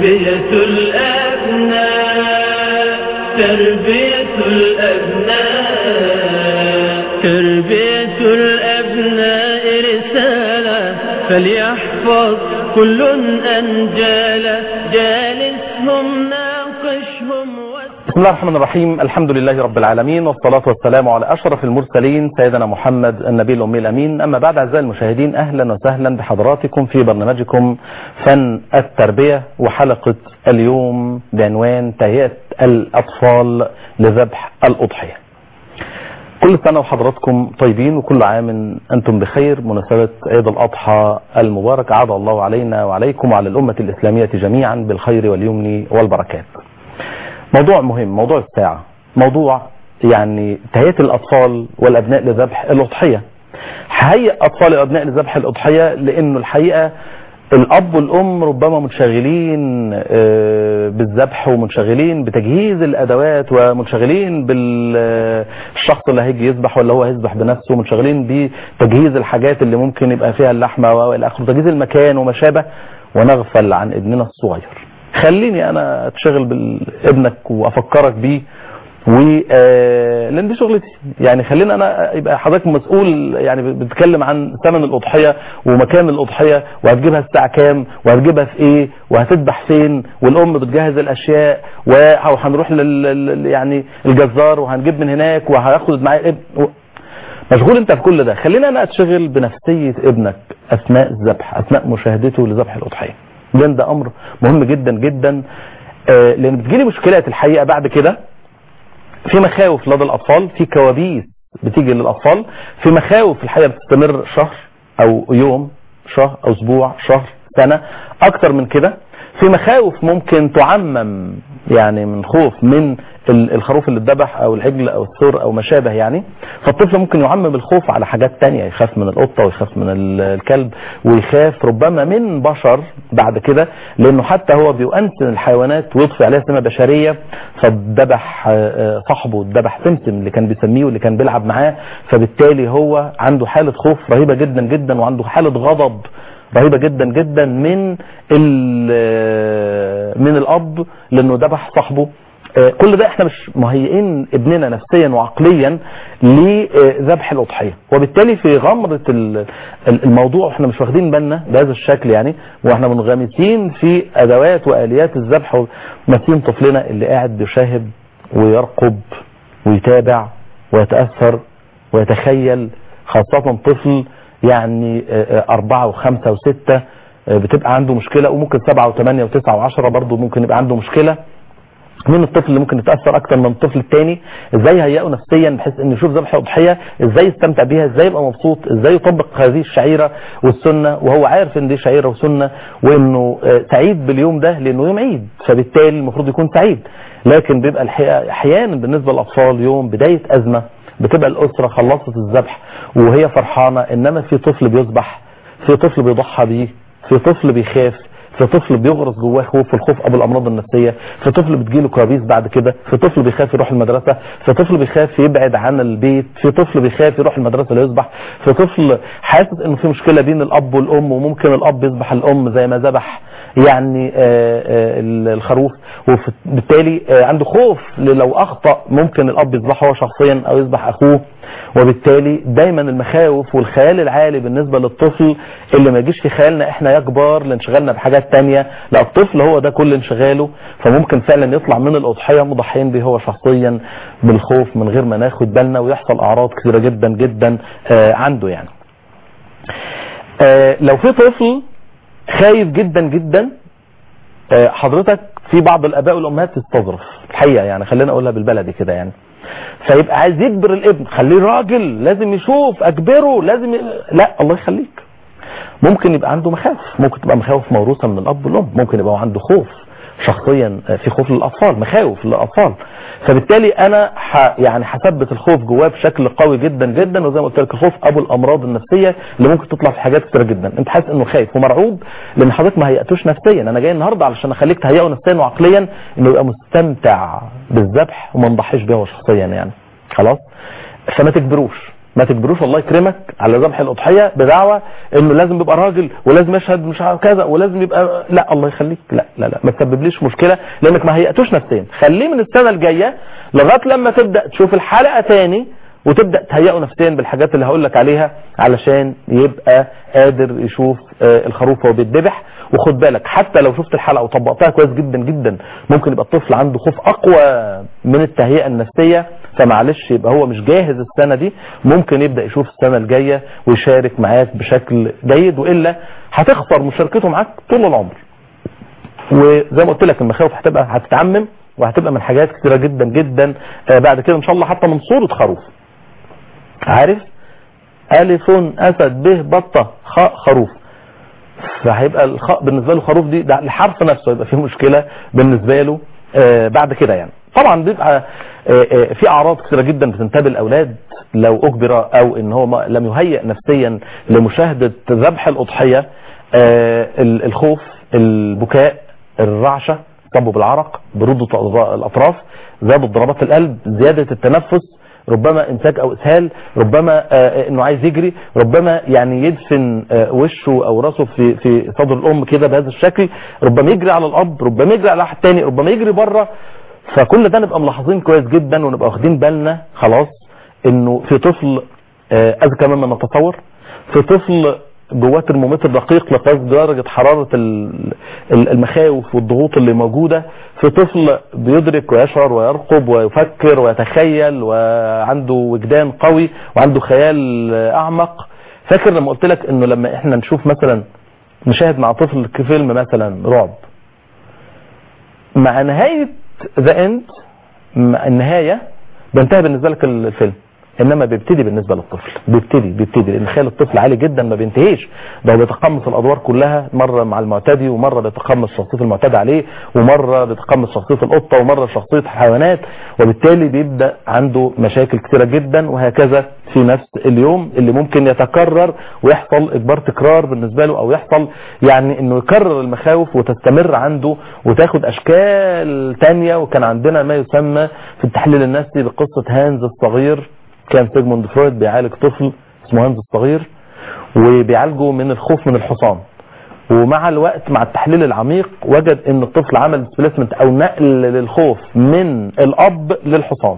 تربية الأبناء تربية الأبناء تربية الأبناء رسالة فليحفظ كل أنجال جالسهم ناقشهم بسم الله الرحمن الرحيم الحمد لله رب العالمين والصلاة والسلام على أشرف المرسلين سيدنا محمد النبي الأمي الأمين أما بعد أعزائي المشاهدين أهلا وسهلا بحضراتكم في برنامجكم فن التربية وحلقة اليوم بعنوان تهيئة الأطفال لذبح الأضحية كل سنة وحضراتكم طيبين وكل عام أنتم بخير مناسبة عيد الأضحى المبارك عاد الله علينا وعليكم وعلى الأمة الإسلامية جميعا بالخير واليمن والبركات موضوع مهم موضوع الساعة موضوع يعني تهيئة الأطفال والأبناء لذبح الأضحية هيئ أطفال الأبناء لذبح الأضحية لأنه الحقيقة الأب والأم ربما منشغلين بالذبح ومنشغلين بتجهيز الأدوات ومنشغلين بالشخص اللي هيجي يذبح ولا هو هيذبح بنفسه منشغلين بتجهيز الحاجات اللي ممكن يبقى فيها اللحمة وإلى آخره تجهيز المكان وما شابه ونغفل عن ابننا الصغير خليني انا اتشغل بابنك وافكرك بيه و لان دي شغلتي يعني خلينا انا يبقى حضرتك مسؤول يعني بتتكلم عن ثمن الاضحيه ومكان الاضحيه وهتجيبها الساعه كام وهتجيبها في ايه وهتذبح فين والام بتجهز الاشياء وهنروح لل يعني الجزار وهنجيب من هناك وهياخد معايا ابن مشغول انت في كل ده خلينا انا اتشغل بنفسيه ابنك اثناء الذبح اثناء مشاهدته لذبح الاضحيه لان ده امر مهم جدا جدا آه لان بتجيلي مشكلات الحقيقه بعد كده في مخاوف لدى الاطفال في كوابيس بتيجي للاطفال في مخاوف الحقيقه بتستمر شهر او يوم شهر او اسبوع شهر سنه اكتر من كده في مخاوف ممكن تعمم يعني من خوف من الخروف اللي اتذبح او العجل او الثور او ما شابه يعني فالطفل ممكن يعمم الخوف على حاجات تانية يخاف من القطة ويخاف من الكلب ويخاف ربما من بشر بعد كده لانه حتى هو بيؤنسن الحيوانات ويضفي عليها سمة بشرية فاتذبح صاحبه اتذبح سمسم اللي كان بيسميه واللي كان بيلعب معاه فبالتالي هو عنده حالة خوف رهيبة جدا جدا وعنده حالة غضب رهيبة جدا جدا من من الاب لانه ذبح صاحبه كل ده احنا مش مهيئين ابننا نفسيا وعقليا لذبح الاضحيه وبالتالي في غمره الموضوع احنا مش واخدين بالنا بهذا الشكل يعني واحنا منغمسين في ادوات واليات الذبح وناسيين طفلنا اللي قاعد بيشاهد ويرقب ويتابع ويتاثر ويتخيل خاصه طفل يعني أربعة وخمسة وستة بتبقى عنده مشكلة وممكن سبعة وثمانية وتسعة وعشرة برضه ممكن يبقى عنده مشكلة مين الطفل اللي ممكن يتاثر اكتر من الطفل الثاني ازاي يهيئه نفسيا بحيث انه يشوف ذبح اضحيه ازاي يستمتع بيها ازاي يبقى مبسوط ازاي يطبق هذه الشعيره والسنه وهو عارف ان دي شعيره وسنه وانه سعيد باليوم ده لانه يوم عيد فبالتالي المفروض يكون سعيد لكن بيبقى الحقيقه احيانا بالنسبه للاطفال يوم بدايه ازمه بتبقى الاسره خلصت الذبح وهي فرحانه انما في طفل بيذبح في طفل بيضحى بيه في طفل بيخاف في طفل بيغرس جواه خوف الخوف ابو الامراض النفسيه في طفل بتجيله كوابيس بعد كده في طفل بيخاف يروح المدرسه في طفل بيخاف يبعد عن البيت في طفل بيخاف يروح المدرسه ليذبح في طفل حاسس انه في مشكله بين الاب والام وممكن الاب يذبح الام زي ما ذبح يعني آآ آآ الخروف وبالتالي عنده خوف لو اخطا ممكن الاب يذبحه هو شخصيا او يذبح اخوه وبالتالي دايما المخاوف والخيال العالي بالنسبة للطفل اللي ما يجيش في خيالنا احنا يا كبار لانشغالنا بحاجات تانية لا الطفل هو ده كل انشغاله فممكن فعلا يطلع من الأضحية مضحيين به هو شخصيا بالخوف من غير ما ناخد بالنا ويحصل أعراض كثيرة جدا جدا آه عنده يعني آه لو في طفل خايف جدا جدا آه حضرتك في بعض الآباء والأمهات تستظرف الحقيقة يعني خلينا أقولها بالبلدي كده يعني فيبقى عايز يجبر الابن خليه راجل لازم يشوف اجبره لازم ي... لا الله يخليك ممكن يبقى عنده مخاوف ممكن تبقى مخاوف موروثه من الاب والام ممكن يبقى عنده خوف شخصيا في خوف للاطفال مخاوف للاطفال فبالتالي انا ح يعني هثبت الخوف جواه بشكل قوي جدا جدا وزي ما قلت لك الخوف ابو الامراض النفسيه اللي ممكن تطلع في حاجات كتيره جدا انت حاسس انه خايف ومرعوب لان حضرتك ما هيئتوش نفسيا انا جاي النهارده علشان اخليك تهيئه نفسيا وعقليا انه يبقى مستمتع بالذبح وما نضحيش بيه هو شخصيا يعني خلاص فما تجبروش ما تجبروش الله يكرمك على ذبح الاضحيه بدعوه انه لازم يبقى راجل ولازم يشهد مش عارف كذا ولازم يبقى لا الله يخليك لا لا لا ما تسببليش مشكله لانك ما هيئتوش نفسيا خليه من السنه الجايه لغايه لما تبدا تشوف الحلقه تاني وتبدا تهيئه نفسيا بالحاجات اللي هقول لك عليها علشان يبقى قادر يشوف آه، الخروف وهو بيتذبح وخد بالك حتى لو شفت الحلقه وطبقتها كويس جدا جدا ممكن يبقى الطفل عنده خوف اقوى من التهيئه النفسيه فمعلش يبقى هو مش جاهز السنه دي ممكن يبدا يشوف السنه الجايه ويشارك معاك بشكل جيد والا هتخسر مشاركته معاك طول العمر وزي ما قلت لك المخاوف هتبقى هتتعمم وهتبقى من حاجات كتيره جدا جدا آه، بعد كده ان شاء الله حتى من صوره خروف عارف الف اسد ب بطه خاء خروف فهيبقى الخاء بالنسبه له خروف دي ده الحرف نفسه هيبقى فيه مشكله بالنسبه له آه، بعد كده يعني طبعا بيبقى آه، آه، في اعراض كثيره جدا بتنتابه الاولاد لو اجبر او ان هو ما- لم يهيئ نفسيا لمشاهده ذبح الاضحيه آه، ال- الخوف البكاء الرعشه تطبب العرق برودة الاطراف زياده ضربات القلب زياده التنفس ربما امساك او اسهال ربما آه، انه عايز يجري ربما يعني يدفن آه، وشه او راسه في في صدر الام كده بهذا الشكل ربما يجري على الاب ربما يجري على واحد تاني ربما يجري بره فكل ده نبقى ملاحظين كويس جدا ونبقى واخدين بالنا خلاص انه في طفل آه، اذكى مما نتصور في طفل جواه ترمومتر دقيق لقياس درجة حرارة ال- ال- المخاوف والضغوط اللي موجودة في طفل بيدرك ويشعر ويرقب ويفكر ويتخيل وعنده وجدان قوي وعنده خيال أعمق فاكر لما قلت لك انه لما احنا نشوف مثلا نشاهد مع طفل فيلم مثلا رعب مع نهاية ذا اند النهاية بينتهي بالنسبة لك الفيلم انما بيبتدي بالنسبة للطفل بيبتدي بيبتدي لان خيال الطفل عالي جدا ما بينتهيش ده هو بيتقمص الادوار كلها مرة مع المعتدي ومرة بيتقمص شخصية المعتدى عليه ومرة بيتقمص شخصية القطة ومرة شخصية حيوانات وبالتالي بيبدأ عنده مشاكل كثيرة جدا وهكذا في نفس اليوم اللي ممكن يتكرر ويحصل اجبار تكرار بالنسبة له او يحصل يعني انه يكرر المخاوف وتستمر عنده وتاخد اشكال تانية وكان عندنا ما يسمى في التحليل النفسي بقصة هانز الصغير كان سيجموند فرويد بيعالج طفل اسمه هانز الصغير وبيعالجه من الخوف من الحصان ومع الوقت مع التحليل العميق وجد ان الطفل عمل ديسبيسمنت او نقل للخوف من الاب للحصان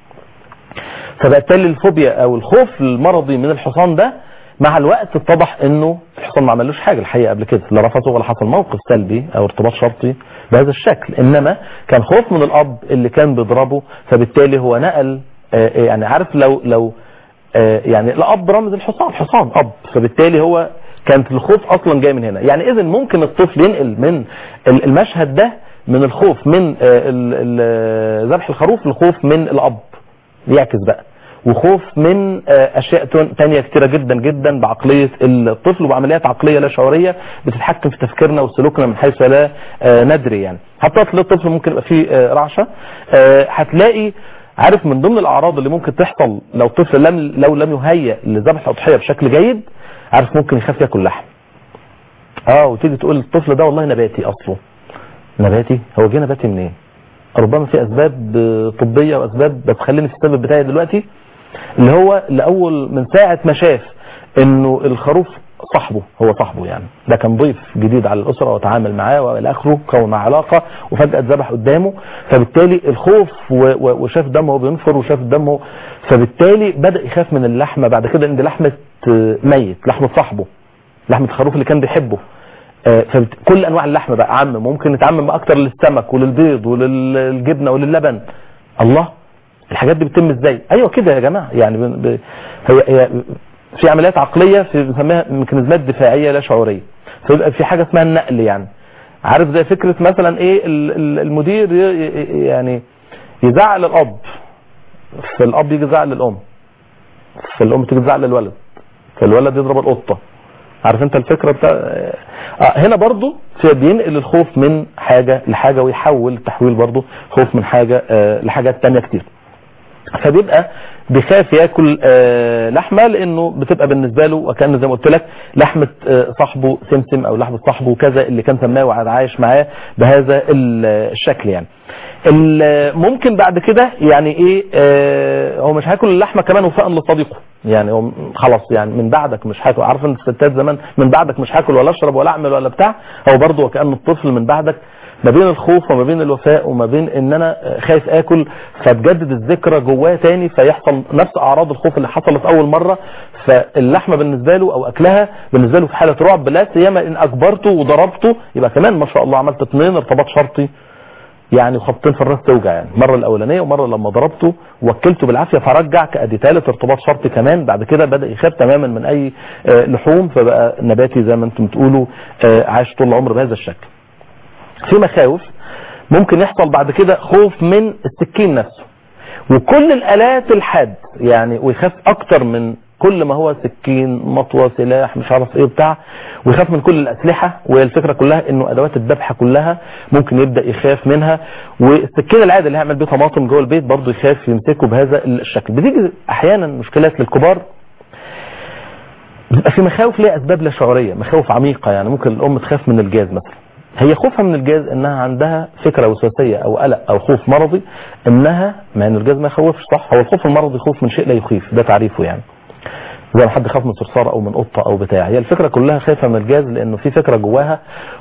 فبالتالي الفوبيا او الخوف المرضي من الحصان ده مع الوقت اتضح انه الحصان ما عملوش حاجه الحقيقه قبل كده لا رفضه ولا حصل موقف سلبي او ارتباط شرطي بهذا الشكل انما كان خوف من الاب اللي كان بيضربه فبالتالي هو نقل آه، آه، يعني عارف لو لو آه، يعني الاب رمز الحصان حصان اب فبالتالي هو كانت الخوف اصلا جاي من هنا يعني اذا ممكن الطفل ينقل من ال- المشهد ده من الخوف من آه، ال- ال- ذبح الخروف للخوف من الاب يعكس بقى وخوف من آه، اشياء تون- تانية كتيرة جدا جدا بعقلية الطفل وبعمليات عقلية لا شعورية بتتحكم في تفكيرنا وسلوكنا من حيث لا آه، ندري يعني حتى تلاقي الطفل ممكن يبقى فيه آه، رعشة آه، هتلاقي عارف من ضمن الاعراض اللي ممكن تحصل لو طفل لم لو لم يهيئ لذبح الاضحيه بشكل جيد عارف ممكن يخاف ياكل لحم اه وتيجي تقول الطفل ده والله نباتي اصله نباتي هو جه نباتي منين ربما في اسباب آه، طبيه واسباب بس خليني في السبب بتاعي دلوقتي اللي هو لاول من ساعه ما شاف انه الخروف صاحبه هو صاحبه يعني ده كان ضيف جديد على الاسره وتعامل معاه والى اخره كون معاه علاقه وفجاه اتذبح قدامه فبالتالي الخوف و- و- وشاف دمه وهو بينفر وشاف دمه فبالتالي بدا يخاف من اللحمه بعد كده ان دي لحمه آه، ميت لحمه صاحبه لحمه الخروف اللي كان بيحبه آه، فبت- كل انواع اللحم بقى عم ممكن نتعمم اكتر للسمك وللبيض وللجبنه وللبن الله الحاجات دي بتتم ازاي ايوه كده يا جماعه يعني ب... ب... هي... هي في عمليات عقليه في بنسميها ميكانيزمات دفاعيه لا شعوريه فيبقى في حاجه اسمها النقل يعني عارف زي فكره مثلا ايه ال- ال- المدير ي... ي- يعني يزعل الاب فالاب يجي يزعل الام فالام تيجي تزعل الولد فالولد يضرب القطه عارف انت الفكره بتاع آه هنا برضو في بينقل الخوف من حاجه لحاجه ويحول تحويل برضو خوف من حاجه آه لحاجات تانية كتير فبيبقى بيخاف ياكل آه، لحمه لانه بتبقى بالنسبه له وكانه زي ما قلت لك لحمه آه، صاحبه سمسم او لحمه صاحبه كذا اللي كان سماه وقعد عايش معاه بهذا ال- الشكل يعني ال- ممكن بعد كده يعني ايه آه، هو مش هياكل اللحمه كمان وفاء لصديقه يعني هو خلاص يعني من بعدك مش هاكل عارف ان الستات زمان من بعدك مش هاكل ولا اشرب ولا اعمل ولا بتاع هو برضه وكانه الطفل من بعدك ما بين الخوف وما بين الوفاء وما بين ان انا خايف اكل فتجدد الذكرى جواه تاني فيحصل نفس اعراض الخوف اللي حصلت اول مره فاللحمه بالنسبه له او اكلها بالنسبه له في حاله رعب لا سيما ان اجبرته وضربته يبقى كمان ما شاء الله عملت اثنين ارتباط شرطي يعني خبطين في الراس توجع يعني المره الاولانيه ومره لما ضربته وكلته بالعافيه فرجع كادي ثالث ارتباط شرطي كمان بعد كده بدا يخاف تماما من اي آه، لحوم فبقى نباتي زي ما انتم بتقولوا آه، عايش طول العمر بهذا الشكل في مخاوف ممكن يحصل بعد كده خوف من السكين نفسه وكل الالات الحاد يعني ويخاف اكتر من كل ما هو سكين مطوى سلاح مش عارف ايه بتاع ويخاف من كل الاسلحه وهي الفكره كلها انه ادوات الذبح كلها ممكن يبدا يخاف منها والسكين العادي اللي هيعمل بيه طماطم جوه البيت برضه يخاف يمسكه بهذا الشكل بتيجي احيانا مشكلات للكبار بيبقى في مخاوف ليها اسباب لا شعوريه مخاوف عميقه يعني ممكن الام تخاف من الجاز مثلا هي خوفها من الجاز انها عندها فكره وسواسيه او قلق او خوف مرضي انها مع ان الجاز ما يخوفش صح هو الخوف المرضي خوف من شيء لا يخيف ده تعريفه يعني زي ما حد خاف من صرصار او من قطه او بتاع هي الفكره كلها خايفه من الجاز لانه في فكره جواها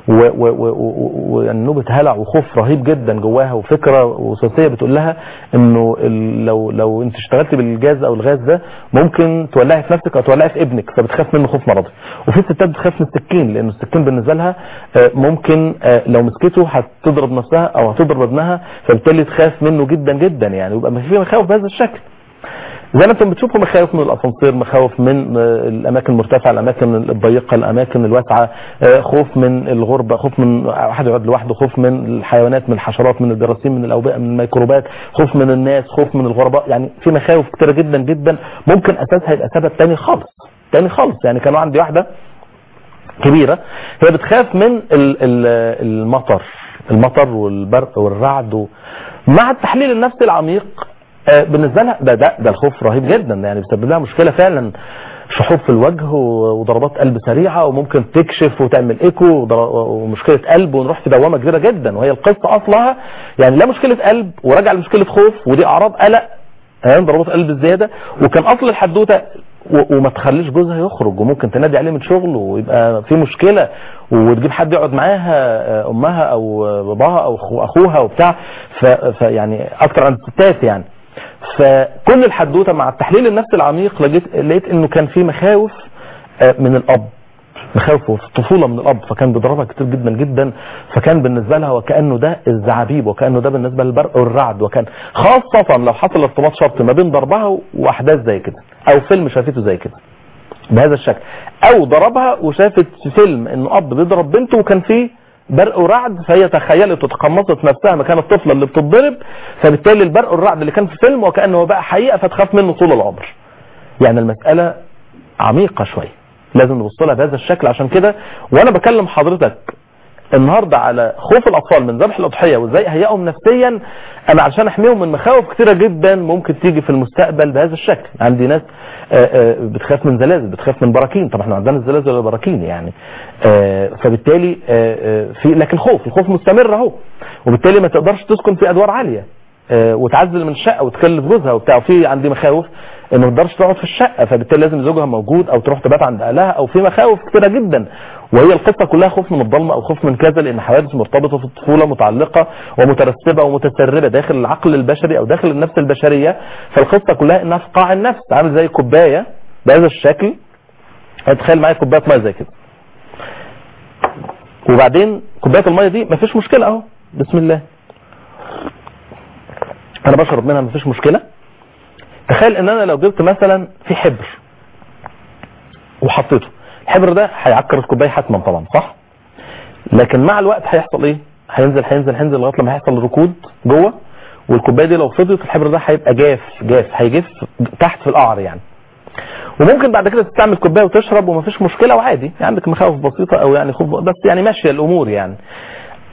ونوبه هلع وخوف رهيب جدا جواها وفكره وسواسيه بتقول لها انه ال- لو لو انت اشتغلتي بالجاز او الغاز ده ممكن تولعي في نفسك او تولعي في ابنك فبتخاف منه خوف مرضي وفي ستات بتخاف من السكين لان السكين بالنسبه لها آه، ممكن آه، لو مسكته هتضرب نفسها او هتضرب ابنها فبالتالي تخاف منه جدا جدا يعني يبقى في مخاوف بهذا الشكل زي ما انتم بتشوفوا مخاوف من الاسانسير مخاوف من آه، الاماكن المرتفعه الاماكن الضيقه الاماكن الواسعه آه، خوف من الغربه خوف من واحد يقعد لوحده خوف من الحيوانات من الحشرات من الجراثيم من الاوبئه من الميكروبات خوف من الناس خوف من الغرباء يعني في مخاوف كتيره جدا جدا ممكن اساسها يبقى سبب تاني خالص تاني خالص يعني كان عندي واحده كبيرة هي بتخاف من ال- ال- المطر المطر والبرق والرعد و... مع التحليل النفسي العميق آه، بالنسبة لها ده ده, ده الخوف رهيب جدا يعني بيسبب لها مشكلة فعلا شحوب في الوجه و- وضربات قلب سريعة وممكن تكشف وتعمل ايكو وضر- ومشكلة قلب ونروح في دوامة كبيرة جدا وهي القصة اصلها يعني لا مشكلة قلب وراجع لمشكلة خوف ودي اعراض قلق تمام ضربات قلب الزياده وكان اصل الحدوته و- وما تخليش جوزها يخرج وممكن تنادي عليه من شغله ويبقى في مشكله وتجيب حد يقعد معاها آه، امها او آه، باباها او أخو- اخوها وبتاع ف- فيعني اكتر عن الستات يعني فكل الحدوته مع التحليل النفسي العميق لقيت لقيت انه كان في مخاوف آه، من الاب مخاوفه في الطفوله من الاب فكان بيضربها كتير جدا جدا فكان بالنسبه لها وكانه ده الزعابيب وكانه ده بالنسبه للبرق والرعد وكان خاصه لو حصل ارتباط شرطي ما بين ضربها واحداث زي كده او فيلم شافته زي كده بهذا الشكل او ضربها وشافت في فيلم انه اب بيضرب بنته وكان فيه برق ورعد فهي تخيلت وتقمصت نفسها مكان الطفله اللي بتتضرب فبالتالي البرق والرعد اللي كان في فيلم وكانه بقى حقيقه فتخاف منه طول العمر يعني المساله عميقه شويه لازم نبص لها بهذا الشكل عشان كده وانا بكلم حضرتك النهارده على خوف الاطفال من ذبح الاضحيه وازاي اهيئهم نفسيا انا عشان احميهم من مخاوف كتيره جدا ممكن تيجي في المستقبل بهذا الشكل عندي ناس آه، آه، بتخاف من زلازل بتخاف من براكين طب احنا عندنا الزلازل ولا براكين يعني آه، فبالتالي آه، آه، في لكن خوف الخوف مستمر اهو وبالتالي ما تقدرش تسكن في ادوار عاليه آه، وتعزل من الشقه وتكلف جوزها وبتاع وفي عندي مخاوف ان ما تقدرش تقعد في الشقه فبالتالي لازم زوجها موجود او تروح تبات عند اهلها او في مخاوف كتيره جدا وهي القصه كلها خوف من الضلمه او خوف من كذا لان حوادث مرتبطه في الطفوله متعلقه ومترسبه ومتسربه داخل العقل البشري او داخل النفس البشريه فالقصه كلها انها في قاع النفس عامل زي كوبايه بهذا الشكل تخيل معايا كوبايه ميه زي كده وبعدين كوبايه الميه دي مفيش مشكله اهو بسم الله انا بشرب منها مفيش مشكله تخيل ان انا لو جبت مثلا في حبر وحطيته الحبر ده هيعكر الكوبايه حتما طبعا صح لكن مع الوقت هيحصل ايه هينزل هينزل هينزل لغايه لما هيحصل ركود جوه والكوبايه دي لو فضيت الحبر ده هيبقى جاف جاف هيجف تحت في القعر يعني وممكن بعد كده تستعمل كوبايه وتشرب ومفيش مشكله وعادي يعني عندك مخاوف بسيطه او يعني خوف بس يعني ماشيه الامور يعني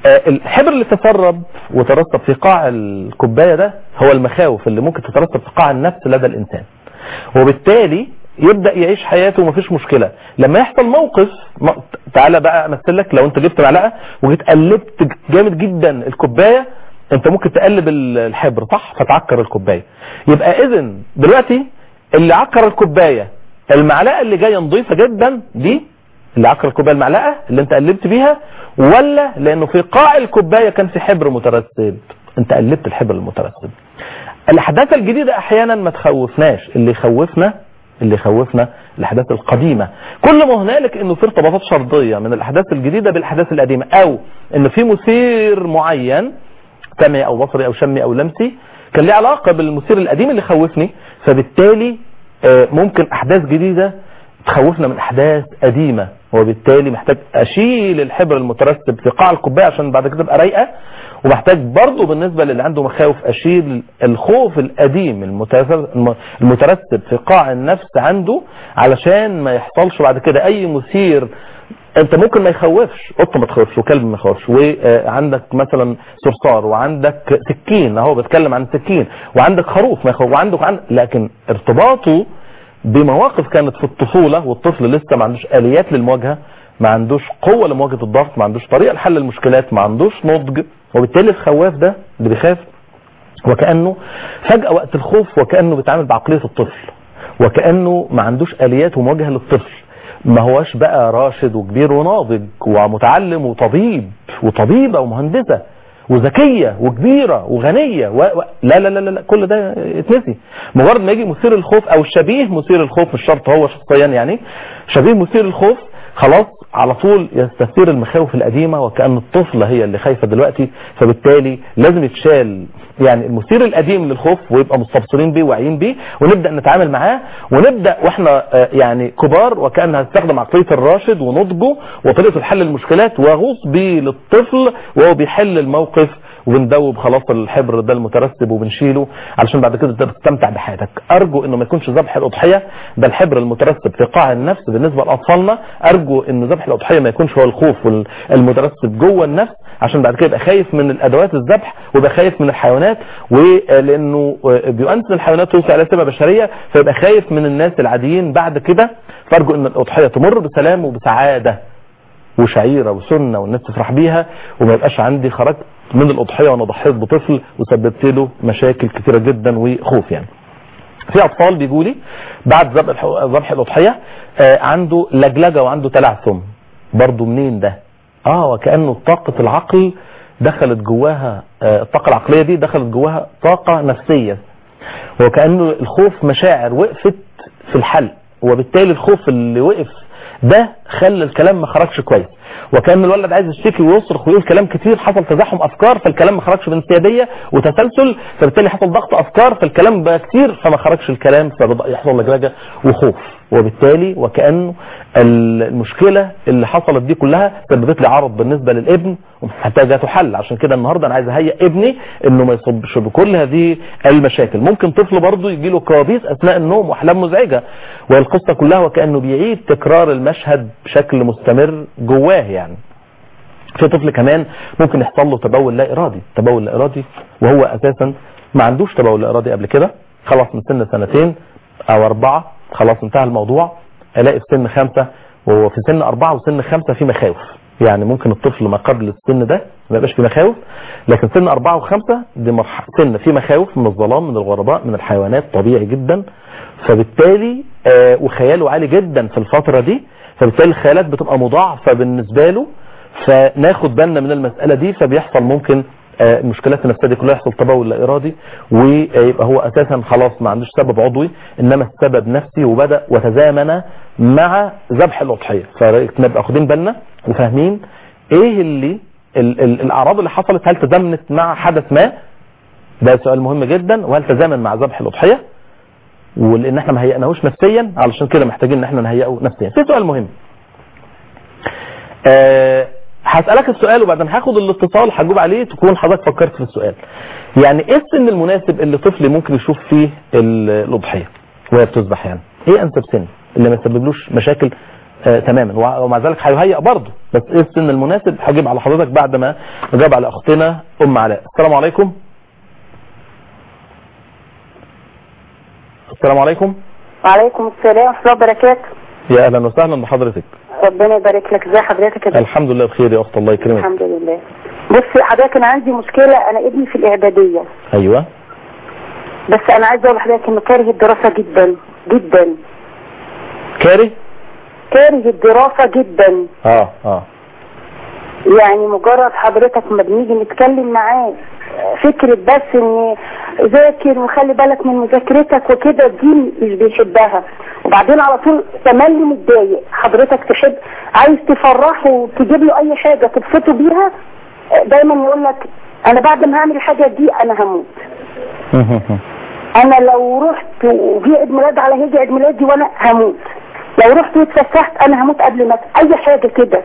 آه، الحبر اللي تسرب وترسب في قاع الكوبايه ده هو المخاوف اللي ممكن تترسب في قاع النفس لدى الانسان وبالتالي يبدا يعيش حياته ومفيش مشكله لما يحصل موقف م- تعالى بقى امثل لك لو انت جبت معلقه وجيت قلبت جامد جدا الكوبايه انت ممكن تقلب ال- الحبر صح فتعكر الكوبايه يبقى اذا دلوقتي اللي عكر الكوبايه المعلقه اللي جايه نظيفه جدا دي اللي عكر الكوبايه المعلقه اللي انت قلبت بيها ولا لانه في قاع الكوبايه كان في حبر مترسب انت قلبت الحبر المترسب الاحداث الجديده احيانا ما تخوفناش اللي يخوفنا اللي يخوفنا الاحداث القديمه كل ما هنالك انه في ارتباطات شرطيه من الاحداث الجديده بالاحداث القديمه او ان في مثير معين سمعي او بصري او شمي او لمسي كان ليه علاقه بالمثير القديم اللي خوفني فبالتالي آه، ممكن احداث جديده تخوفنا من احداث قديمه وبالتالي محتاج اشيل الحبر المترسب في قاع الكوبايه عشان بعد كده تبقى رايقه ومحتاج برضه بالنسبه للي عنده مخاوف اشيل الخوف القديم المترسب المترسب في قاع النفس عنده علشان ما يحصلش بعد كده اي مثير انت ممكن ما يخوفش قطه ما تخوفش وكلب ما يخوفش وعندك مثلا صرصار وعندك سكين اهو بتكلم عن سكين وعندك خروف ما يخوف وعندك عن... لكن ارتباطه بمواقف كانت في الطفوله والطفل لسه ما عندوش اليات للمواجهه ما عندوش قوه لمواجهه الضغط ما عندوش طريقه لحل المشكلات ما عندوش نضج وبالتالي الخواف ده اللي بيخاف وكانه فجاه وقت الخوف وكانه بيتعامل بعقليه الطفل وكانه ما عندوش اليات ومواجهه للطفل ما هوش بقى راشد وكبير وناضج ومتعلم وطبيب وطبيبه ومهندسه وذكيه وكبيره وغنيه و... و... لا, لا لا لا لا كل ده يتنسي مجرد ما يجي مثير الخوف او الشبيه مثير الخوف مش شرط هو شخصيا يعني شبيه مثير الخوف خلاص على طول يستثير المخاوف القديمه وكان الطفله هي اللي خايفه دلوقتي فبالتالي لازم يتشال يعني المثير القديم للخوف ويبقى مستبصرين بيه واعيين بيه ونبدا نتعامل معاه ونبدا واحنا آه، يعني كبار وكان هنستخدم عقليه الراشد ونضجه وطريقه الحل المشكلات واغوص بيه للطفل وهو بيحل الموقف وبندوب خلاص الحبر ده المترسب وبنشيله علشان بعد كده تقدر تستمتع بحياتك ارجو انه ما يكونش ذبح الاضحيه ده الحبر المترسب في قاع النفس بالنسبه لاطفالنا ارجو ان ذبح الاضحيه ما يكونش هو الخوف وال- المترسب جوه النفس عشان بعد كده يبقى خايف من الادوات الذبح ويبقى خايف من الحيوانات ولانه بيؤنس الحيوانات توصل على سبب بشريه فيبقى خايف من الناس العاديين بعد كده فارجو ان الاضحيه تمر بسلام وبسعاده وشعيرة وسنة والناس تفرح بيها وما يبقاش عندي خرجت من الأضحية وأنا ضحيت بطفل وسببت له مشاكل كثيرة جدا وخوف يعني في أطفال بيجوا لي بعد ذبح ذبح الأضحية آه، عنده لجلجة وعنده تلعثم برضه منين ده؟ اه وكأنه طاقة العقل دخلت جواها آه، الطاقة العقلية دي دخلت جواها طاقة نفسية وكأنه الخوف مشاعر وقفت في الحلق وبالتالي الخوف اللي وقف ده خلى الكلام ما خرجش كويس وكان الولد عايز يشتكي ويصرخ ويقول كلام كتير حصل تزاحم افكار فالكلام ما خرجش بانسيابيه وتسلسل فبالتالي حصل ضغط افكار فالكلام بقى كتير فما خرجش الكلام فبدا يحصل لجلجه وخوف وبالتالي وكانه المشكله اللي حصلت دي كلها سببت لي عرض بالنسبه للابن ومحتاجه تحل عشان كده النهارده انا عايز اهيئ ابني انه ما يصبش بكل هذه المشاكل ممكن طفل برضه يجي له كوابيس اثناء النوم واحلام مزعجه والقصه كلها وكانه بيعيد تكرار المشهد بشكل مستمر جواه يعني في طفل كمان ممكن يحصل له تبول لا ارادي تبول لا ارادي وهو اساسا ما عندوش تبول لا ارادي قبل كده خلاص من سن سنتين او اربعه خلاص انتهى الموضوع الاقي في سن خمسه وهو في سن اربعه وسن خمسه في مخاوف يعني ممكن الطفل ما قبل السن ده ما يبقاش في مخاوف لكن سن أربعة وخمسة دي مرحلة سن في مخاوف من الظلام من الغرباء من الحيوانات طبيعي جدا فبالتالي آه وخياله عالي جدا في الفترة دي فبالتالي الخيالات بتبقى مضاعفة بالنسبة له فناخد بالنا من المسألة دي فبيحصل ممكن آه، المشكلات النفسيه دي كلها يحصل تبول لا ارادي ويبقى هو اساسا خلاص ما عندوش سبب عضوي انما السبب نفسي وبدا وتزامن مع ذبح الاضحيه فنبقى واخدين بالنا وفاهمين ايه اللي ال ال الاعراض اللي حصلت هل تزامنت مع حدث ما ده سؤال مهم جدا وهل تزامن مع ذبح الاضحيه ولان احنا ما هيئناهوش نفسيا علشان كده محتاجين ان احنا نهيئه نفسيا في سؤال مهم أه هسألك السؤال وبعدين هاخد الاتصال هجاوب عليه تكون حضرتك فكرت في السؤال يعني ايه السن المناسب اللي طفل ممكن يشوف فيه ال- الاضحيه وهي بتذبح يعني ايه انسب سن اللي ما يسببلوش مشاكل آه تماما وع- ومع ذلك هيهيأ برضه بس ايه السن المناسب هجيب على حضرتك بعد ما اجاب على اختنا ام علاء السلام عليكم السلام عليكم وعليكم السلام ورحمة الله وبركاته يا اهلا وسهلا بحضرتك ربنا يبارك لك ازي حضرتك يا دكتور؟ الحمد لله بخير يا اخت الله يكرمك الحمد لله بص حضرتك انا عندي مشكلة انا ابني في الاعدادية ايوه بس انا عايزة اقول لحضرتك انه كاره الدراسة جدا جدا كاري كاره الدراسة جدا اه اه يعني مجرد حضرتك ما بنيجي نتكلم معاه فكرة بس ان ذاكر وخلي بالك من مذاكرتك وكده دي مش بيحبها وبعدين على طول تملي متضايق حضرتك تحب عايز تفرحه وتجيب له اي حاجة تبسطه بيها دايما يقول لك انا بعد ما هعمل الحاجة دي انا هموت انا لو رحت وجي عيد ميلاد على هيجي عيد ميلادي وانا هموت لو رحت واتفسحت انا هموت قبل ما اي حاجة كده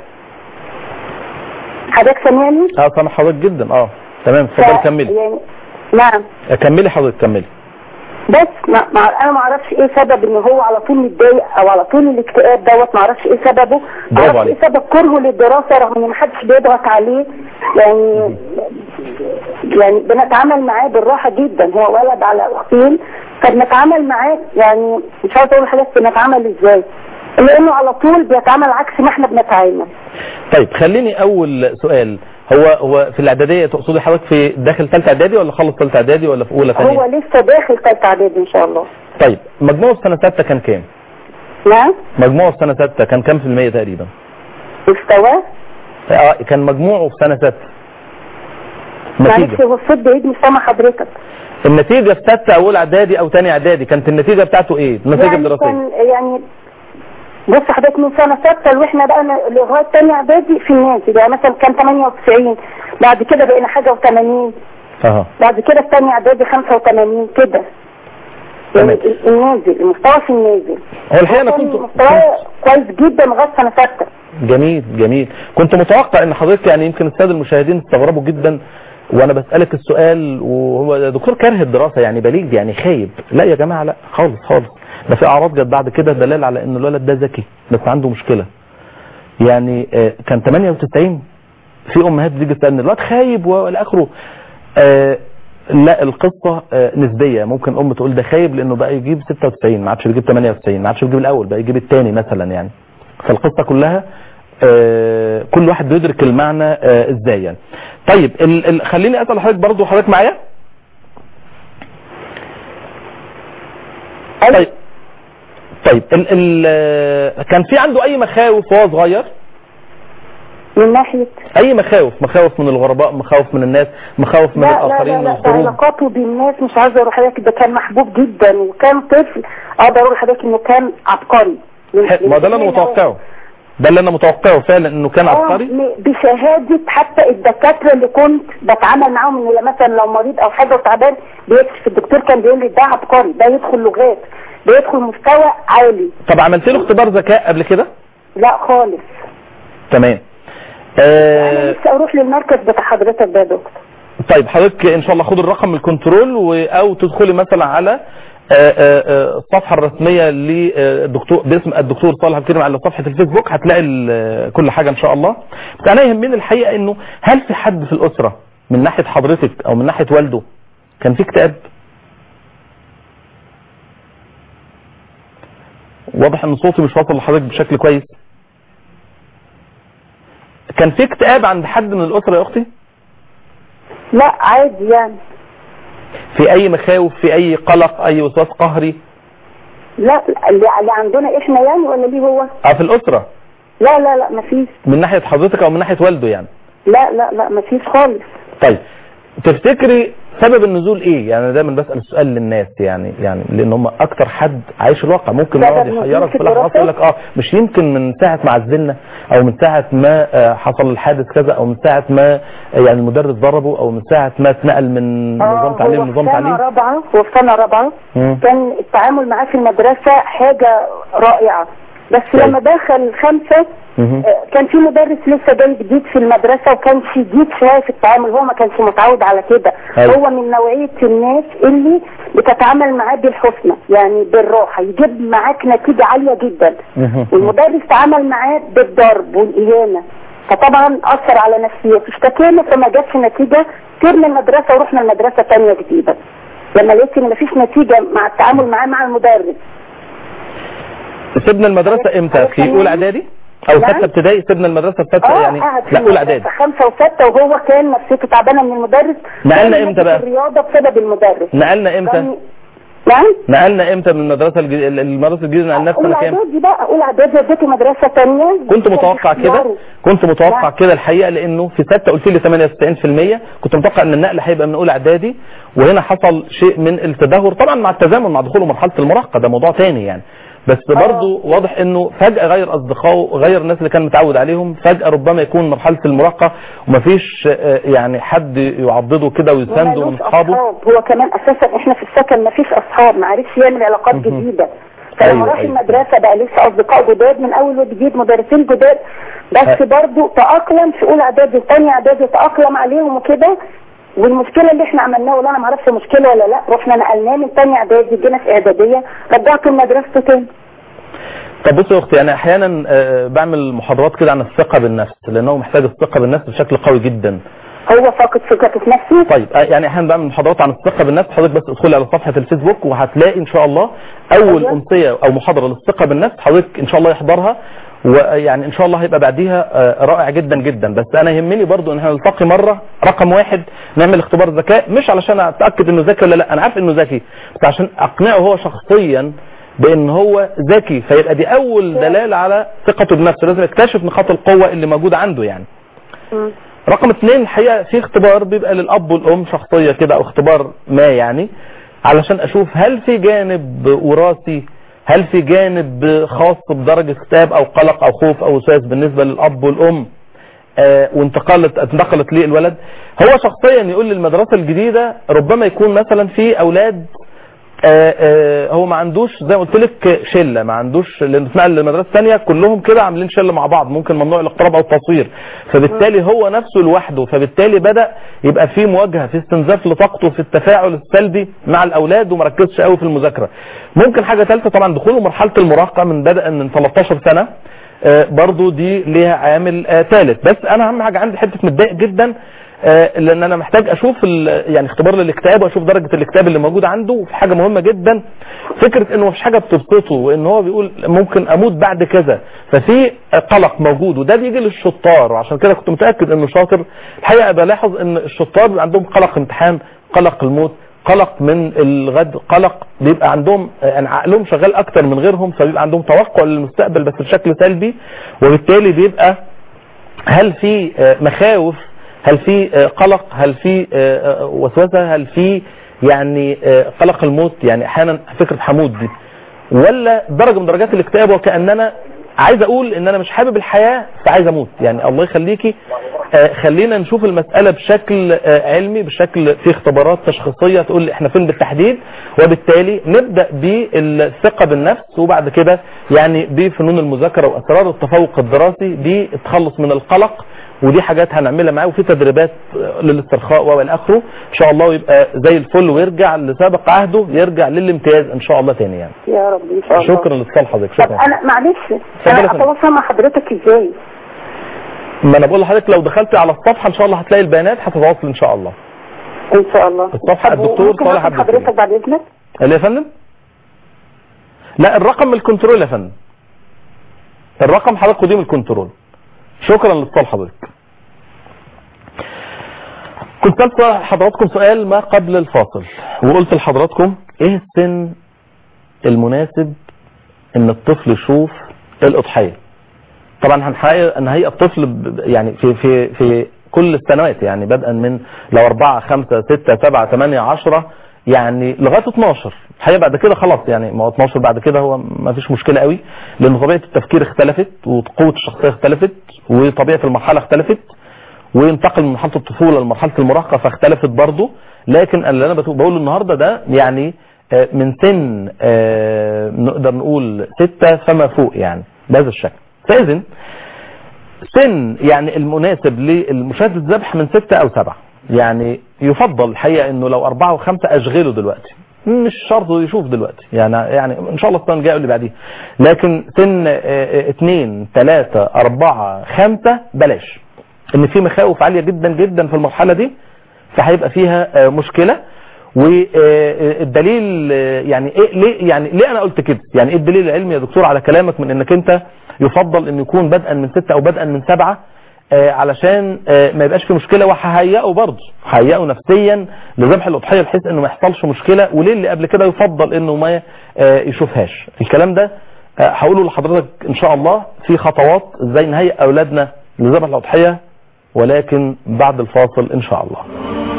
حضرتك سامعني؟ اه سامع حضرتك جدا اه تمام اتفضلي ف- كملي يعني نعم كملي حضرتك كملي بس ما ما انا ما اعرفش ايه سبب ان هو على طول متضايق او على طول الاكتئاب دوت ما اعرفش ايه سببه ما برافو اعرفش عليك. ايه سبب كرهه للدراسه رغم ان ما حدش بيضغط عليه يعني يعني بنتعامل معاه بالراحه جدا هو ولد على اختين فبنتعامل معاه يعني مش عاوز اقول لحضرتك بنتعامل ازاي لانه على طول بيتعامل عكس ما احنا بنتعامل طيب خليني اول سؤال هو هو في الاعداديه تقصدي حضرتك في داخل ثالثه اعدادي ولا خلص ثالثه اعدادي ولا في اولى هو ثانيه لسه داخل ثالثه اعدادي ان شاء الله طيب مجموعه في سنه ثالثه كان كام نعم مجموعه في سنه ثالثه كان كام في المية تقريبا مستواه اه كان مجموعه في سنه ثالثه معلش النتيجه هو الصوت بعيد مش سامع حضرتك النتيجه في ثالثه اول اعدادي او ثاني اعدادي كانت النتيجه بتاعته ايه النتيجه يعني الدراسيه كان يعني بص حضرتك من سنة ستة واحنا بقى ن- لغاية تانية اعدادي في النازل يعني مثلا كان 98 بعد كده بقينا حاجة و80 اها بعد كده في تانية اعدادي 85 كده تمام. يعني ال- النازل المستوى في النازل هو الحقيقه انا كان كنت مستوى كويس جدا لغاية سنة ستة جميل جميل كنت متوقع ان حضرتك يعني يمكن الساده المشاهدين استغربوا جدا وانا بسالك السؤال وهو دكتور كاره الدراسه يعني بليغ يعني خايب لا يا جماعه لا خالص خالص ده في اعراض جت بعد كده دلاله على ان الولد ده ذكي بس عنده مشكله يعني آه، كان 98 في امهات بتيجي تسالني الواد خايب والى اخره آه، لا القصه آه، نسبيه ممكن ام تقول ده خايب لانه بقى يجيب 96 ما عادش بيجيب 98 ما عادش بيجيب الاول بقى يجيب الثاني مثلا يعني فالقصه كلها آه، كل واحد بيدرك المعنى آه، ازاي يعني طيب ال ال خليني اسال حضرتك برضو حضرتك معايا طيب طيب ال ال آه، كان في عنده اي مخاوف وهو صغير من ناحية اي مخاوف مخاوف من الغرباء مخاوف من الناس مخاوف من لا لا الاخرين لا من لا ده الخروج علاقاته بالناس مش عايزه اقول لحضرتك ده كان محبوب جدا وكان طفل اقدر اقول لحضرتك انه كان عبقري ح- ما ده اللي انا متوقعه ده اللي انا متوقعه فعلا انه كان آه، عبقري م- بشهادة حتى الدكاترة اللي كنت بتعامل معاهم ان مثلا لو مريض او حاجة وتعبان بيكشف الدكتور كان بيقول لي ده عبقري ده يدخل لغات ده يدخل مستوى عالي طب عملت له اختبار ذكاء قبل كده لا خالص تمام انا آه لسه اروح للمركز بتاع حضرتك ده يا دكتور طيب حضرتك ان شاء الله خد الرقم من الكنترول و- او تدخلي مثلا على آه، آه، آه، الصفحه الرسميه للدكتور باسم الدكتور صالح الكريم على صفحه الفيسبوك هتلاقي ال- كل حاجه ان شاء الله بس انا يهمني الحقيقه انه هل في حد في الاسره من ناحيه حضرتك او من ناحيه والده كان في اكتئاب واضح ان صوتي مش واصل لحضرتك بشكل كويس كان في اكتئاب عند حد من الاسره يا اختي لا عادي يعني في اي مخاوف في اي قلق اي وسواس قهري لا اللي اللي عندنا احنا يعني ولا ليه هو اه في الاسره لا لا لا مفيش من ناحيه حضرتك او من ناحيه والده يعني لا لا لا مفيش خالص طيب تفتكري سبب النزول ايه يعني أنا دايما بسال السؤال للناس يعني يعني لان هم اكتر حد عايش الواقع ممكن سبب يقعد النزول يحيرك في في لحظات الدراسة؟ يقول لك اه مش يمكن من ساعه ما عزلنا او من ساعه ما آه، حصل الحادث كذا او من ساعه ما آه، يعني المدرس ضربه او من ساعه ما اتنقل من نظام آه، تعليم هو لنظام في سنة تعليم رابعة هو في سنة رابعة مم. كان التعامل معاه في المدرسة حاجة رائعة بس طيب. لما دخل خمسة مهم. آه، كان في مدرس لسه جاي جديد في المدرسة وكان شديد شوية في التعامل هو ما كانش متعود على كده أيوة. هو من نوعية الناس اللي بتتعامل معاه بالحسنى يعني بالراحة يجيب معاك نتيجة عالية جدا مهم. والمدرس تعامل معاه بالضرب والإهانة فطبعا أثر على نفسيته اشتكينا فما جاتش نتيجة سيبنا المدرسة ورحنا المدرسة تانية جديدة لما لقيت ان مفيش نتيجة مع التعامل معاه مع المدرس سيبنا المدرسة امتى في اولى اعدادي او نعم. ستة ابتدائي سيبنا المدرسة في ستة اه يعني قعد في لا اولى المدرسة اعدادي خمسة وستة وهو كان نفسيته تعبانة من المدرس نقلنا كان امتى بقى؟ في الرياضة بسبب المدرس نقلنا امتى كان- نعم نقلنا امتى من المدرسة الجديدة المدرسة الجديدة نقلناها في اولى سنة كام اعدادي بقى اولى اعدادي وديته مدرسة تانية كنت متوقع كده اختياري. كنت متوقع نعم. كده الحقيقه لانه في ستة قلت لي 98% كنت متوقع ان النقل هيبقى من اولى اعدادي وهنا حصل شيء من التدهور طبعا مع التزامن مع دخوله مرحله المراهقه ده موضوع تاني يعني بس برضه واضح انه فجاه غير اصدقائه غير الناس اللي كان متعود عليهم فجاه ربما يكون مرحله المراهقه ومفيش آه، يعني حد يعضده كده ويسانده من ومالوش اصحابه أصحاب. هو كمان اساسا احنا في السكن ما فيش اصحاب ما عرفش يعمل علاقات مهم. جديده فلما أيوة، راح أيوة. المدرسه بقى لسه اصدقاء جداد من اول وجديد مدرسين جداد بس أه. برضه تاقلم في اولى اعدادي وثانيه اعدادي تاقلم عليهم وكده والمشكله اللي احنا عملناها ولا انا ما اعرفش مشكله ولا لا رحنا نقلناه من ثانيه اعدادي جينا في اعداديه رجعته لمدرسته تاني طب بصي يا اختي انا احيانا آه، بعمل محاضرات كده عن الثقه بالنفس لانه محتاج الثقه بالنفس بشكل قوي جدا هو فاقد ثقته في نفسه طيب آه، يعني احيانا بعمل محاضرات عن الثقه بالنفس حضرتك بس ادخلي على صفحه الفيسبوك وهتلاقي ان شاء الله اول أيوة. امسيه او محاضره للثقه بالنفس حضرتك ان شاء الله يحضرها ويعني ان شاء الله هيبقى بعديها آه، رائع جدا جدا بس انا يهمني برضو ان احنا نلتقي مره رقم واحد نعمل اختبار ذكاء مش علشان اتاكد انه ذكي ولا لا انا عارف انه ذكي بس عشان اقنعه هو شخصيا بان هو ذكي فيبقى دي اول دلاله على ثقته بنفسه لازم يكتشف نقاط القوه اللي موجوده عنده يعني مم. رقم اثنين الحقيقه في اختبار بيبقى للاب والام شخصيه كده او اختبار ما يعني علشان اشوف هل في جانب وراثي هل في جانب خاص بدرجه اكتئاب او قلق او خوف او وسواس بالنسبه للاب والام آه وانتقلت انتقلت ليه الولد هو شخصيا يقول لي المدرسه الجديده ربما يكون مثلا في اولاد آه، آه، هو ما عندوش زي ما قلت لك شله ما عندوش لان اتنقل لمدرسه ثانيه كلهم كده عاملين شله مع بعض ممكن ممنوع الاقتراب او التصوير فبالتالي هو نفسه لوحده فبالتالي بدا يبقى في مواجهه في استنزاف لطاقته في التفاعل السلبي مع الاولاد وما ركزش قوي في المذاكره ممكن حاجه ثالثه طبعا دخوله مرحله المراهقه من بدا من 13 سنه آه، برضو دي ليها عامل ثالث بس انا اهم حاجه عندي حته متضايق جدا آه، لان انا محتاج اشوف ال- يعني اختبار للاكتئاب واشوف درجه الاكتئاب اللي موجوده عنده وفي حاجه مهمه جدا فكره انه مفيش حاجه بتبسطه وان هو بيقول ممكن اموت بعد كذا ففي قلق موجود وده بيجي للشطار وعشان كده كنت متاكد انه شاطر الحقيقه بلاحظ ان الشطار بيبقى عندهم قلق امتحان قلق الموت قلق من الغد قلق بيبقى عندهم يعني عقلهم شغال اكتر من غيرهم فبيبقى عندهم توقع للمستقبل بس بشكل سلبي وبالتالي بيبقى هل في آه، مخاوف هل في آه، قلق هل في آه، آه، وسوسه هل في يعني آه، قلق الموت يعني احيانا فكره حمود دي ولا درجه من درجات الاكتئاب وكاننا عايز اقول ان انا مش حابب الحياه فعايز اموت يعني الله يخليكي آه، خلينا نشوف المساله بشكل آه، علمي بشكل في اختبارات تشخيصيه تقول لي احنا فين بالتحديد وبالتالي نبدا بالثقه بالنفس وبعد كده يعني بفنون المذاكره واسرار التفوق الدراسي بالتخلص من القلق ودي حاجات هنعملها معاه وفي تدريبات آه، للاسترخاء والى اخره ان شاء الله ويبقى زي الفل ويرجع لسابق عهده يرجع للامتياز ان شاء الله تاني يعني يا رب ان شاء الله شكرا لاتصال حضرتك طب شكرا انا معلش اتفضل يا انا فندم. اتواصل مع حضرتك ازاي ما انا بقول لحضرتك لو دخلت على الصفحه ان شاء الله هتلاقي البيانات هتتواصل ان شاء الله ان شاء الله الصفحة طب الدكتور ممكن صالح آخد عبد الكريم. حضرتك بعد اذنك اللي يا فندم لا الرقم من الكنترول يا فندم الرقم حضرتك خديه من الكنترول شكرا لاتصال حضرتك كنت سألت حضراتكم سؤال ما قبل الفاصل وقلت لحضراتكم ايه السن المناسب ان الطفل يشوف الاضحيه طبعا هنحقق ان هي الطفل ب- يعني في في في كل السنوات يعني بدءا من لو 4 5 6 7 8 10 يعني لغايه 12 الحقيقه بعد كده خلاص يعني ما هو 12 بعد كده هو ما فيش مشكله قوي لان طبيعه التفكير اختلفت وقوه الشخصيه اختلفت وطبيعه المرحله اختلفت وينتقل من مرحله الطفوله لمرحله المراهقه فاختلفت برضه لكن اللي انا بتو- بقوله النهارده ده يعني آه، من سن آه، نقدر نقول ستة فما فوق يعني بهذا الشكل فاذا سن يعني المناسب للمشاهدة الذبح من ستة او سبعة يعني يفضل الحقيقة انه لو اربعة وخمسة اشغله دلوقتي مش شرط يشوف دلوقتي يعني يعني ان شاء الله السنه الجايه اللي بعديها لكن سن اثنين ثلاثة اربعة خمسة بلاش ان في مخاوف عالية جدا جدا في المرحلة دي فهيبقى فيها مشكلة والدليل يعني ايه ليه يعني ليه انا قلت كده يعني ايه الدليل العلمي يا دكتور على كلامك من انك انت يفضل ان يكون بدءا من ستة او بدءا من سبعة آه علشان آه ما يبقاش في مشكلة وههيئه برضه ههيئه نفسيا لذبح الأضحية بحيث انه ما يحصلش مشكلة وليه اللي قبل كده يفضل انه ما آه يشوفهاش الكلام ده هقوله لحضرتك ان شاء الله في خطوات ازاي نهيئ اولادنا لذبح الأضحية ولكن بعد الفاصل ان شاء الله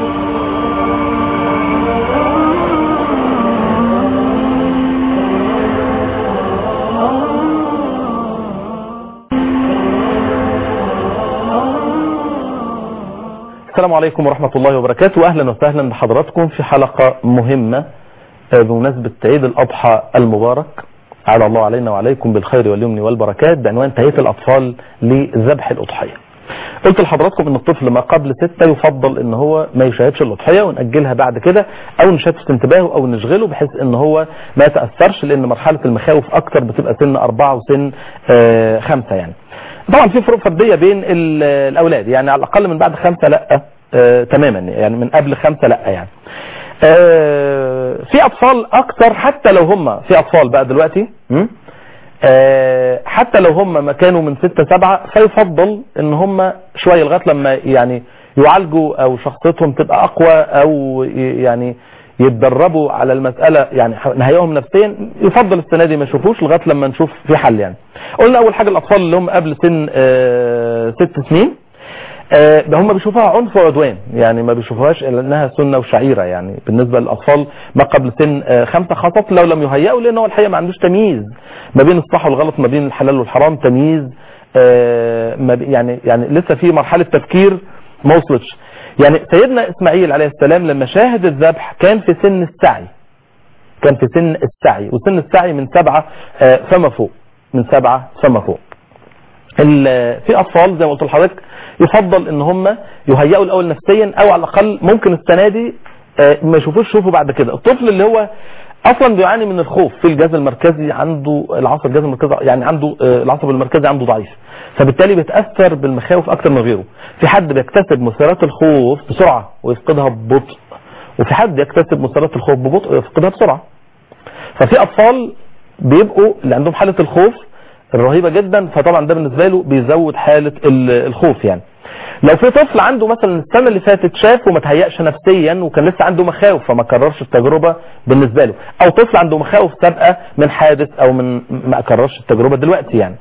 السلام عليكم ورحمة الله وبركاته أهلا وسهلا بحضراتكم في حلقة مهمة بمناسبة عيد الأضحى المبارك على الله علينا وعليكم بالخير واليمن والبركات بعنوان تهيئة الأطفال لذبح الأضحية قلت لحضراتكم ان الطفل ما قبل ستة يفضل ان هو ما يشاهدش الأضحية ونأجلها بعد كده او نشتت انتباهه او نشغله بحيث ان هو ما يتأثرش لان مرحلة المخاوف اكتر بتبقى سن اربعة وسن آه خمسة يعني طبعا في فروق فردية بين الاولاد يعني على الاقل من بعد خمسة لا آه تماما يعني من قبل خمسة لا يعني آه في اطفال اكتر حتى لو هم في اطفال بقى دلوقتي آه حتى لو هم ما كانوا من ستة سبعة فيفضل ان هم شوية لغاية لما يعني يعالجوا او شخصيتهم تبقى اقوى او يعني يتدربوا على المسألة يعني نهيئهم نفسيا يفضل السنة دي ما يشوفوش لغاية لما نشوف في حل يعني قلنا اول حاجة الاطفال اللي هم قبل سن آه ست سنين آه هم بيشوفوها عنف وعدوان يعني ما بيشوفوهاش الا انها سنة وشعيرة يعني بالنسبة للاطفال ما قبل سن آه خمسة خاصة لو لم يهيئوا لان هو الحقيقة ما عندوش تمييز ما بين الصح والغلط ما بين الحلال والحرام تمييز آه ما يعني يعني لسه في مرحلة تفكير ما وصلتش يعني سيدنا اسماعيل عليه السلام لما شاهد الذبح كان في سن السعي كان في سن السعي وسن السعي من سبعة فما فوق من سبعة فما فوق في اطفال زي ما قلت لحضرتك يفضل ان هم يهيئوا الاول نفسيا او على الاقل ممكن السنه دي ما يشوفوش شوفوا بعد كده الطفل اللي هو اصلا بيعاني من الخوف في الجهاز المركزي عنده العصب الجهاز المركزي يعني عنده العصب المركزي عنده ضعيف فبالتالي بيتاثر بالمخاوف اكتر من غيره في حد بيكتسب مثيرات الخوف بسرعه ويفقدها ببطء وفي حد يكتسب مثيرات الخوف ببطء ويفقدها بسرعه ففي اطفال بيبقوا اللي عندهم حاله الخوف الرهيبة جدا فطبعا ده بالنسبة له بيزود حالة الخوف يعني لو في طفل عنده مثلا السنة اللي فاتت شاف وما تهيأش نفسيا وكان لسه عنده مخاوف فما كررش التجربة بالنسبة له او طفل عنده مخاوف سابقة من حادث او من ما كررش التجربة دلوقتي يعني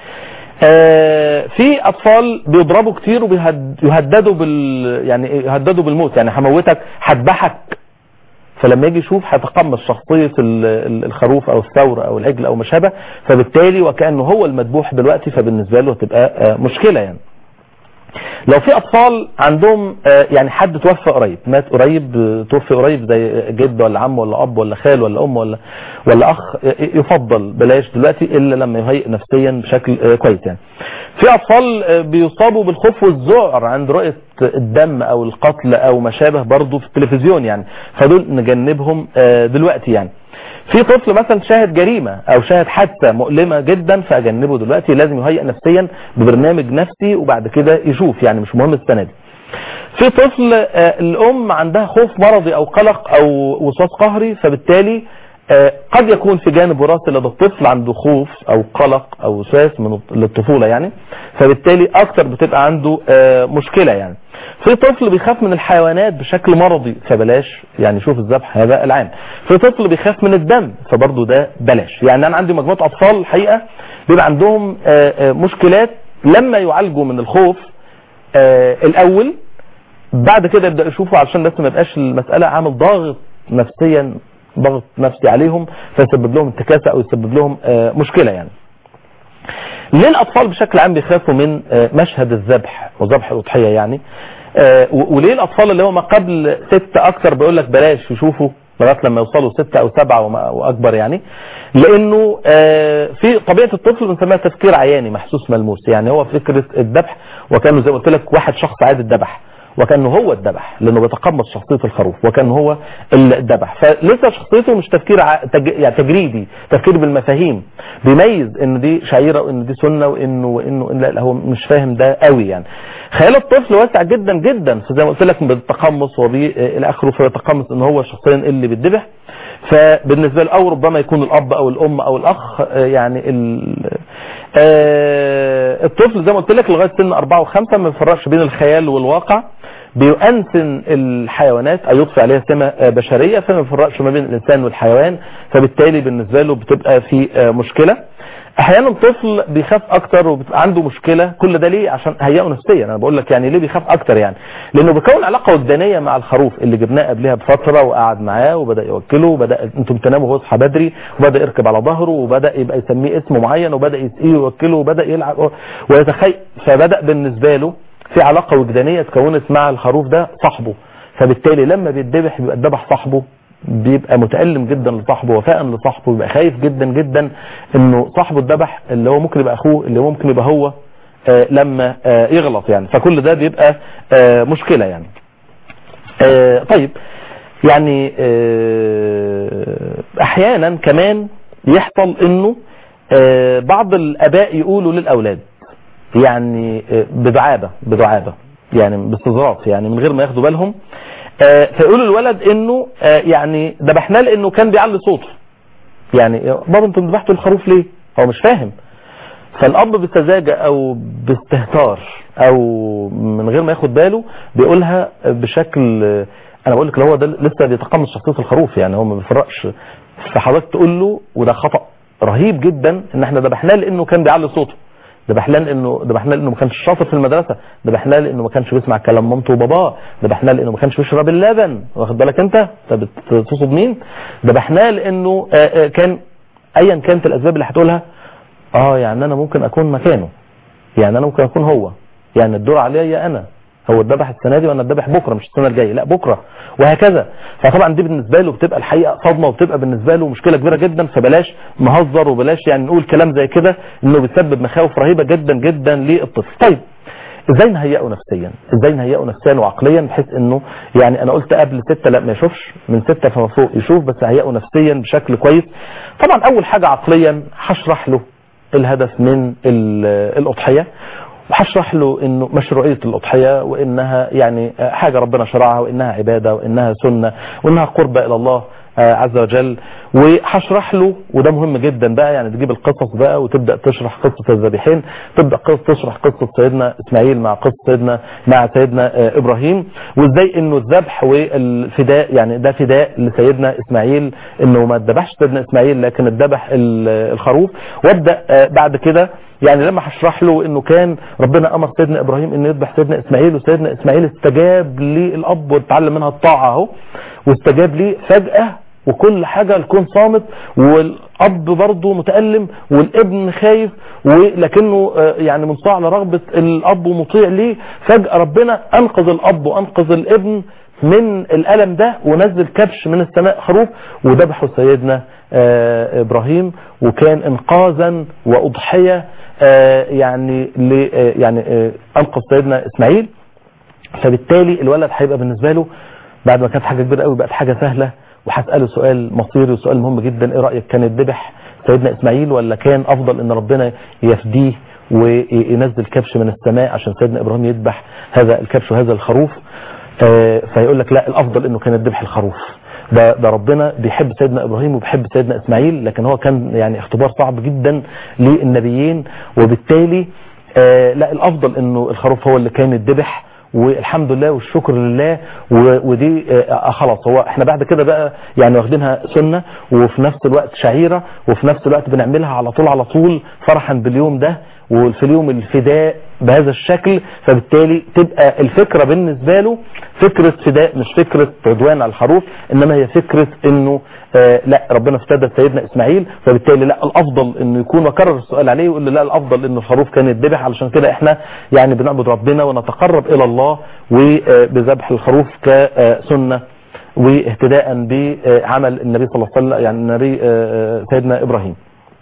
آه في اطفال بيضربوا كتير وبيهددوا بال يعني يهددوا بالموت يعني هموتك هذبحك فلما يجي يشوف هيتقمص شخصية الخروف او الثور او العجل او ما شابه فبالتالي وكأنه هو المذبوح دلوقتي فبالنسبة له هتبقى مشكلة يعني لو في اطفال عندهم يعني حد توفى قريب مات قريب توفي قريب زي جد ولا عم ولا اب ولا خال ولا ام ولا ولا اخ يفضل بلاش دلوقتي الا لما يهيئ نفسيا بشكل كويس يعني في اطفال بيصابوا بالخوف والذعر عند رؤية الدم او القتل او ما شابه برضه في التلفزيون يعني فدول نجنبهم دلوقتي يعني في طفل مثلا شاهد جريمة او شاهد حادثة مؤلمة جدا فاجنبه دلوقتي لازم يهيئ نفسيا ببرنامج نفسي وبعد كده يشوف يعني مش مهم السنة دي في طفل الام عندها خوف مرضي او قلق او وسواس قهري فبالتالي قد يكون في جانب وراثي لدى الطفل عنده خوف او قلق او وسواس من للطفولة يعني فبالتالي اكتر بتبقى عنده مشكلة يعني في طفل بيخاف من الحيوانات بشكل مرضي فبلاش يعني شوف الذبح هذا العام في طفل بيخاف من الدم فبرضه ده بلاش يعني انا عندي مجموعة اطفال الحقيقة بيبقى عندهم مشكلات لما يعالجوا من الخوف الاول بعد كده يبدأ يشوفوا علشان بس ما يبقاش المسألة عامل ضاغط نفسيا ضغط نفسي عليهم فيسبب لهم انتكاسة او يسبب لهم مشكلة يعني ليه الاطفال بشكل عام بيخافوا من مشهد الذبح وذبح الاضحيه يعني وليه الاطفال اللي هو ما قبل ستة اكتر بيقول لك بلاش يشوفوا لغايه لما يوصلوا ستة او سبعة وما- واكبر يعني لانه آه، في طبيعه الطفل بنسميها تفكير عياني محسوس ملموس يعني هو فكره الذبح وكانه زي ما قلت لك واحد شخص عايز الذبح وكانه هو الذبح لانه بيتقمص شخصيه الخروف وكانه هو الذبح فلسه شخصيته مش تفكير ع- تج... يعني تجريدي تفكير بالمفاهيم بيميز ان دي شعيره وان دي سنه وانه وانه إن لا, لا هو مش فاهم ده قوي يعني خيال الطفل واسع جدا جدا فزي ما قلت لك بالتقمص وبي الى اخره فيتقمص ان هو شخصيا اللي بيتذبح فبالنسبه له او ربما يكون الاب او الام او الاخ آه، يعني ال... آه، الطفل زي ما قلت لك لغايه سن 4 و5 ما بيفرقش بين الخيال والواقع بيؤنسن الحيوانات أو يضفي عليها سمة آه، بشرية فما بيفرقش ما بين الإنسان والحيوان فبالتالي بالنسبة له بتبقى في آه، مشكلة احيانا الطفل بيخاف اكتر وبتبقى عنده مشكله كل ده ليه عشان هيئه نفسيا انا بقول لك يعني ليه بيخاف اكتر يعني لانه بيكون علاقه وجدانيه مع الخروف اللي جبناه قبلها بفتره وقعد معاه وبدا يوكله وبدا انتم تناموا وهو يصحى بدري وبدا يركب على ظهره وبدا يبقى يسميه اسم معين وبدا يسقيه ويوكله وبدا يلعب ويتخيل فبدا بالنسبه له في علاقه وجدانيه اتكونت مع الخروف ده صاحبه فبالتالي لما بيتذبح بيبقى اتذبح صاحبه بيبقى متألم جدا لصاحبه وفاء لصاحبه بيبقى خايف جدا جدا انه صاحبه اتذبح اللي هو ممكن يبقى اخوه اللي ممكن يبقى هو آه لما آه يغلط يعني فكل ده بيبقى آه مشكلة يعني آه طيب يعني آه احيانا كمان يحصل انه آه بعض الاباء يقولوا للاولاد يعني آه بدعابة بدعابة يعني باستظراف يعني من غير ما ياخدوا بالهم آه فيقولوا الولد انه آه يعني ذبحناه لانه كان بيعلي صوته يعني بابا انتوا ذبحتوا الخروف ليه هو مش فاهم فالاب بسذاجة او باستهتار او من غير ما ياخد باله بيقولها بشكل انا بقول لك هو ده لسه بيتقمص شخصيه الخروف يعني هو ما بيفرقش فحضرتك تقول له وده خطا رهيب جدا ان احنا ذبحناه لانه كان بيعلي صوته ذبحناه لانه ذبحناه لانه ما كانش شاطر في المدرسه ذبحناه لانه ما كانش بيسمع كلام مامته وباباه ذبحناه لانه ما كانش بيشرب اللبن واخد بالك انت انت بتقصد مين ذبحناه لانه آآ آآ كان ايا كانت الاسباب اللي هتقولها اه يعني انا ممكن اكون مكانه يعني انا ممكن اكون هو يعني الدور عليا انا هو اتذبح السنه دي وانا اتذبح بكره مش السنه الجايه لا بكره وهكذا فطبعا دي بالنسبه له بتبقى الحقيقه صدمه وبتبقى بالنسبه له مشكله كبيره جدا فبلاش نهزر وبلاش يعني نقول كلام زي كده انه بيسبب مخاوف رهيبه جدا جدا للطفل طيب ازاي نهيئه نفسيا ازاي نهيئه نفسيا وعقليا بحيث انه يعني انا قلت قبل ستة لا ما يشوفش من ستة فما فوق يشوف بس هيئه نفسيا بشكل كويس طبعا اول حاجه عقليا هشرح له الهدف من الاضحيه وهشرح له انه مشروعيه الاضحيه وانها يعني حاجه ربنا شرعها وانها عباده وانها سنه وانها قربه الى الله عز وجل وهشرح له وده مهم جدا بقى يعني تجيب القصص بقى وتبدا تشرح قصه الذبيحين تبدا قصة تشرح قصه سيدنا اسماعيل مع قصه سيدنا مع سيدنا ابراهيم وازاي انه الذبح والفداء يعني ده فداء لسيدنا اسماعيل انه ما اتذبحش سيدنا اسماعيل لكن اتذبح الخروف وابدا بعد كده يعني لما هشرح له انه كان ربنا امر سيدنا ابراهيم انه يذبح سيدنا اسماعيل وسيدنا اسماعيل استجاب للاب وتعلم منها الطاعه اهو واستجاب ليه فجاه وكل حاجة الكون صامت والأب برضه متألم والابن خايف ولكنه يعني منصاع لرغبة الأب ومطيع ليه فجأة ربنا أنقذ الأب وأنقذ الابن من الألم ده ونزل كبش من السماء خروف وذبحوا سيدنا إبراهيم وكان إنقاذا وأضحية يعني يعني أنقذ سيدنا إسماعيل فبالتالي الولد هيبقى بالنسبة له بعد ما كانت حاجة كبيرة قوي بقت حاجة سهلة وهسأله سؤال مصيري وسؤال مهم جدا ايه رأيك كان الذبح سيدنا اسماعيل ولا كان افضل ان ربنا يفديه وينزل كبش من السماء عشان سيدنا ابراهيم يذبح هذا الكبش وهذا الخروف آه فيقول لك لا الافضل انه كان الذبح الخروف ده, ده ربنا بيحب سيدنا ابراهيم وبيحب سيدنا اسماعيل لكن هو كان يعني اختبار صعب جدا للنبيين وبالتالي آه لا الافضل انه الخروف هو اللي كان الذبح والحمد لله والشكر لله ودي آه خلاص هو احنا بعد كده بقى يعني واخدينها سنة وفي نفس الوقت شعيرة وفي نفس الوقت بنعملها على طول على طول فرحا باليوم ده وفي اليوم الفداء بهذا الشكل فبالتالي تبقى الفكرة بالنسبة له فكرة فداء مش فكرة عدوان على الخروف انما هي فكرة انه آه لا ربنا افتدى سيدنا اسماعيل فبالتالي لا الافضل انه يكون وكرر السؤال عليه ويقول له لا الافضل ان الخروف كان يتذبح علشان كده احنا يعني بنعبد ربنا ونتقرب الى الله وبذبح الخروف كسنة واهتداء بعمل النبي صلى الله عليه وسلم يعني النبي آه، سيدنا ابراهيم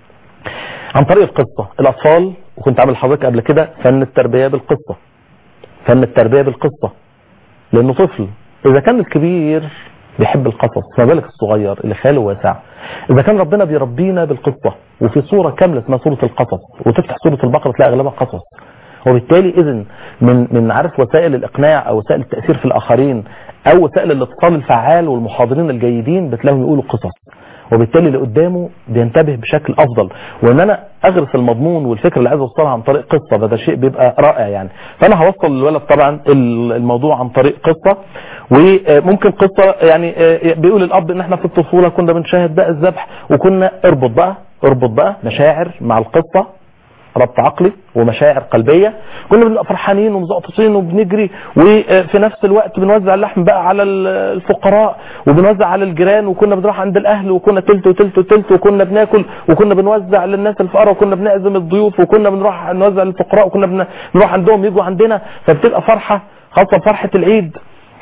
عن طريق القصة الاطفال وكنت عامل حضرتك قبل كده فن التربية بالقصة فن التربية بالقصة لانه طفل اذا كان الكبير بيحب القصص ما بالك الصغير اللي خياله واسع اذا كان ربنا بيربينا بالقصة وفي صورة كاملة اسمها صورة القصص وتفتح صورة البقرة تلاقي اغلبها قصص وبالتالي اذا من من عارف وسائل الاقناع او وسائل التاثير في الاخرين او وسائل الاتصال الفعال والمحاضرين الجيدين بتلاقيهم يقولوا قصص وبالتالي اللي قدامه بينتبه بشكل افضل وان انا اغرس المضمون والفكره اللي عايز اوصلها عن طريق قصه فده شيء بيبقى رائع يعني فانا هوصل للولد طبعا الموضوع عن طريق قصه وممكن قصه يعني بيقول الاب ان احنا في الطفوله كنا بنشاهد بقى الذبح وكنا اربط بقى اربط بقى مشاعر مع القصه ربط عقلي ومشاعر قلبية كنا بنبقى فرحانين ومزقططين وبنجري وفي نفس الوقت بنوزع اللحم بقى على الفقراء وبنوزع على الجيران وكنا بنروح عند الاهل وكنا تلت وتلت وتلت وكنا بناكل وكنا بنوزع للناس الفقراء وكنا بنعزم الضيوف وكنا بنروح نوزع للفقراء وكنا بنروح عندهم يجوا عندنا فبتبقى فرحة خاصة فرحة العيد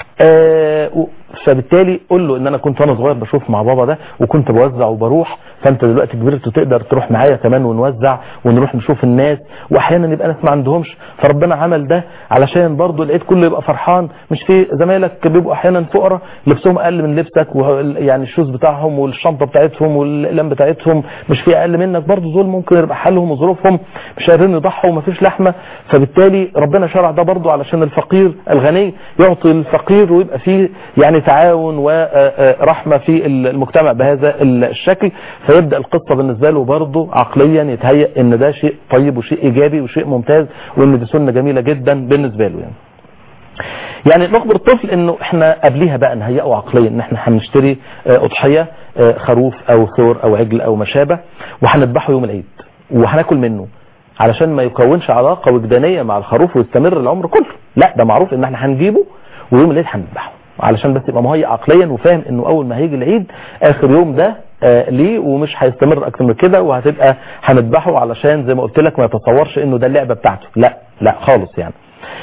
آه فبالتالي قول له ان انا كنت وانا صغير بشوف مع بابا ده وكنت بوزع وبروح فانت دلوقتي كبرت وتقدر تروح معايا كمان ونوزع ونروح نشوف الناس واحيانا يبقى ناس ما عندهمش فربنا عمل ده علشان برضو العيد كله يبقى فرحان مش في زمايلك بيبقوا احيانا فقراء لبسهم اقل من لبسك يعني الشوز بتاعهم والشنطه بتاعتهم والاقلام بتاعتهم مش في اقل منك برضو دول ممكن يبقى حالهم وظروفهم مش قادرين يضحوا ومفيش لحمه فبالتالي ربنا شرع ده برضو علشان الفقير الغني يعطي الفقير ويبقى فيه يعني تعاون ورحمه في المجتمع بهذا الشكل فيبدا القصه بالنسبه له برضه عقليا يتهيأ ان ده شيء طيب وشيء ايجابي وشيء ممتاز وان دي سنه جميله جدا بالنسبه له يعني. يعني نخبر الطفل انه احنا قبليها بقى نهيئه عقليا ان احنا هنشتري اضحيه خروف او ثور او عجل او ما شابه وهنذبحه يوم العيد وهناكل منه علشان ما يكونش علاقه وجدانيه مع الخروف ويستمر العمر كله لا ده معروف ان احنا هنجيبه ويوم العيد هنذبحه علشان بس يبقى مهيئ عقليا وفاهم انه اول ما هيجي العيد اخر يوم ده آه ليه ومش هيستمر اكتر من كده وهتبقى هنذبحه علشان زي ما قلت لك ما يتصورش انه ده اللعبه بتاعته لا لا خالص يعني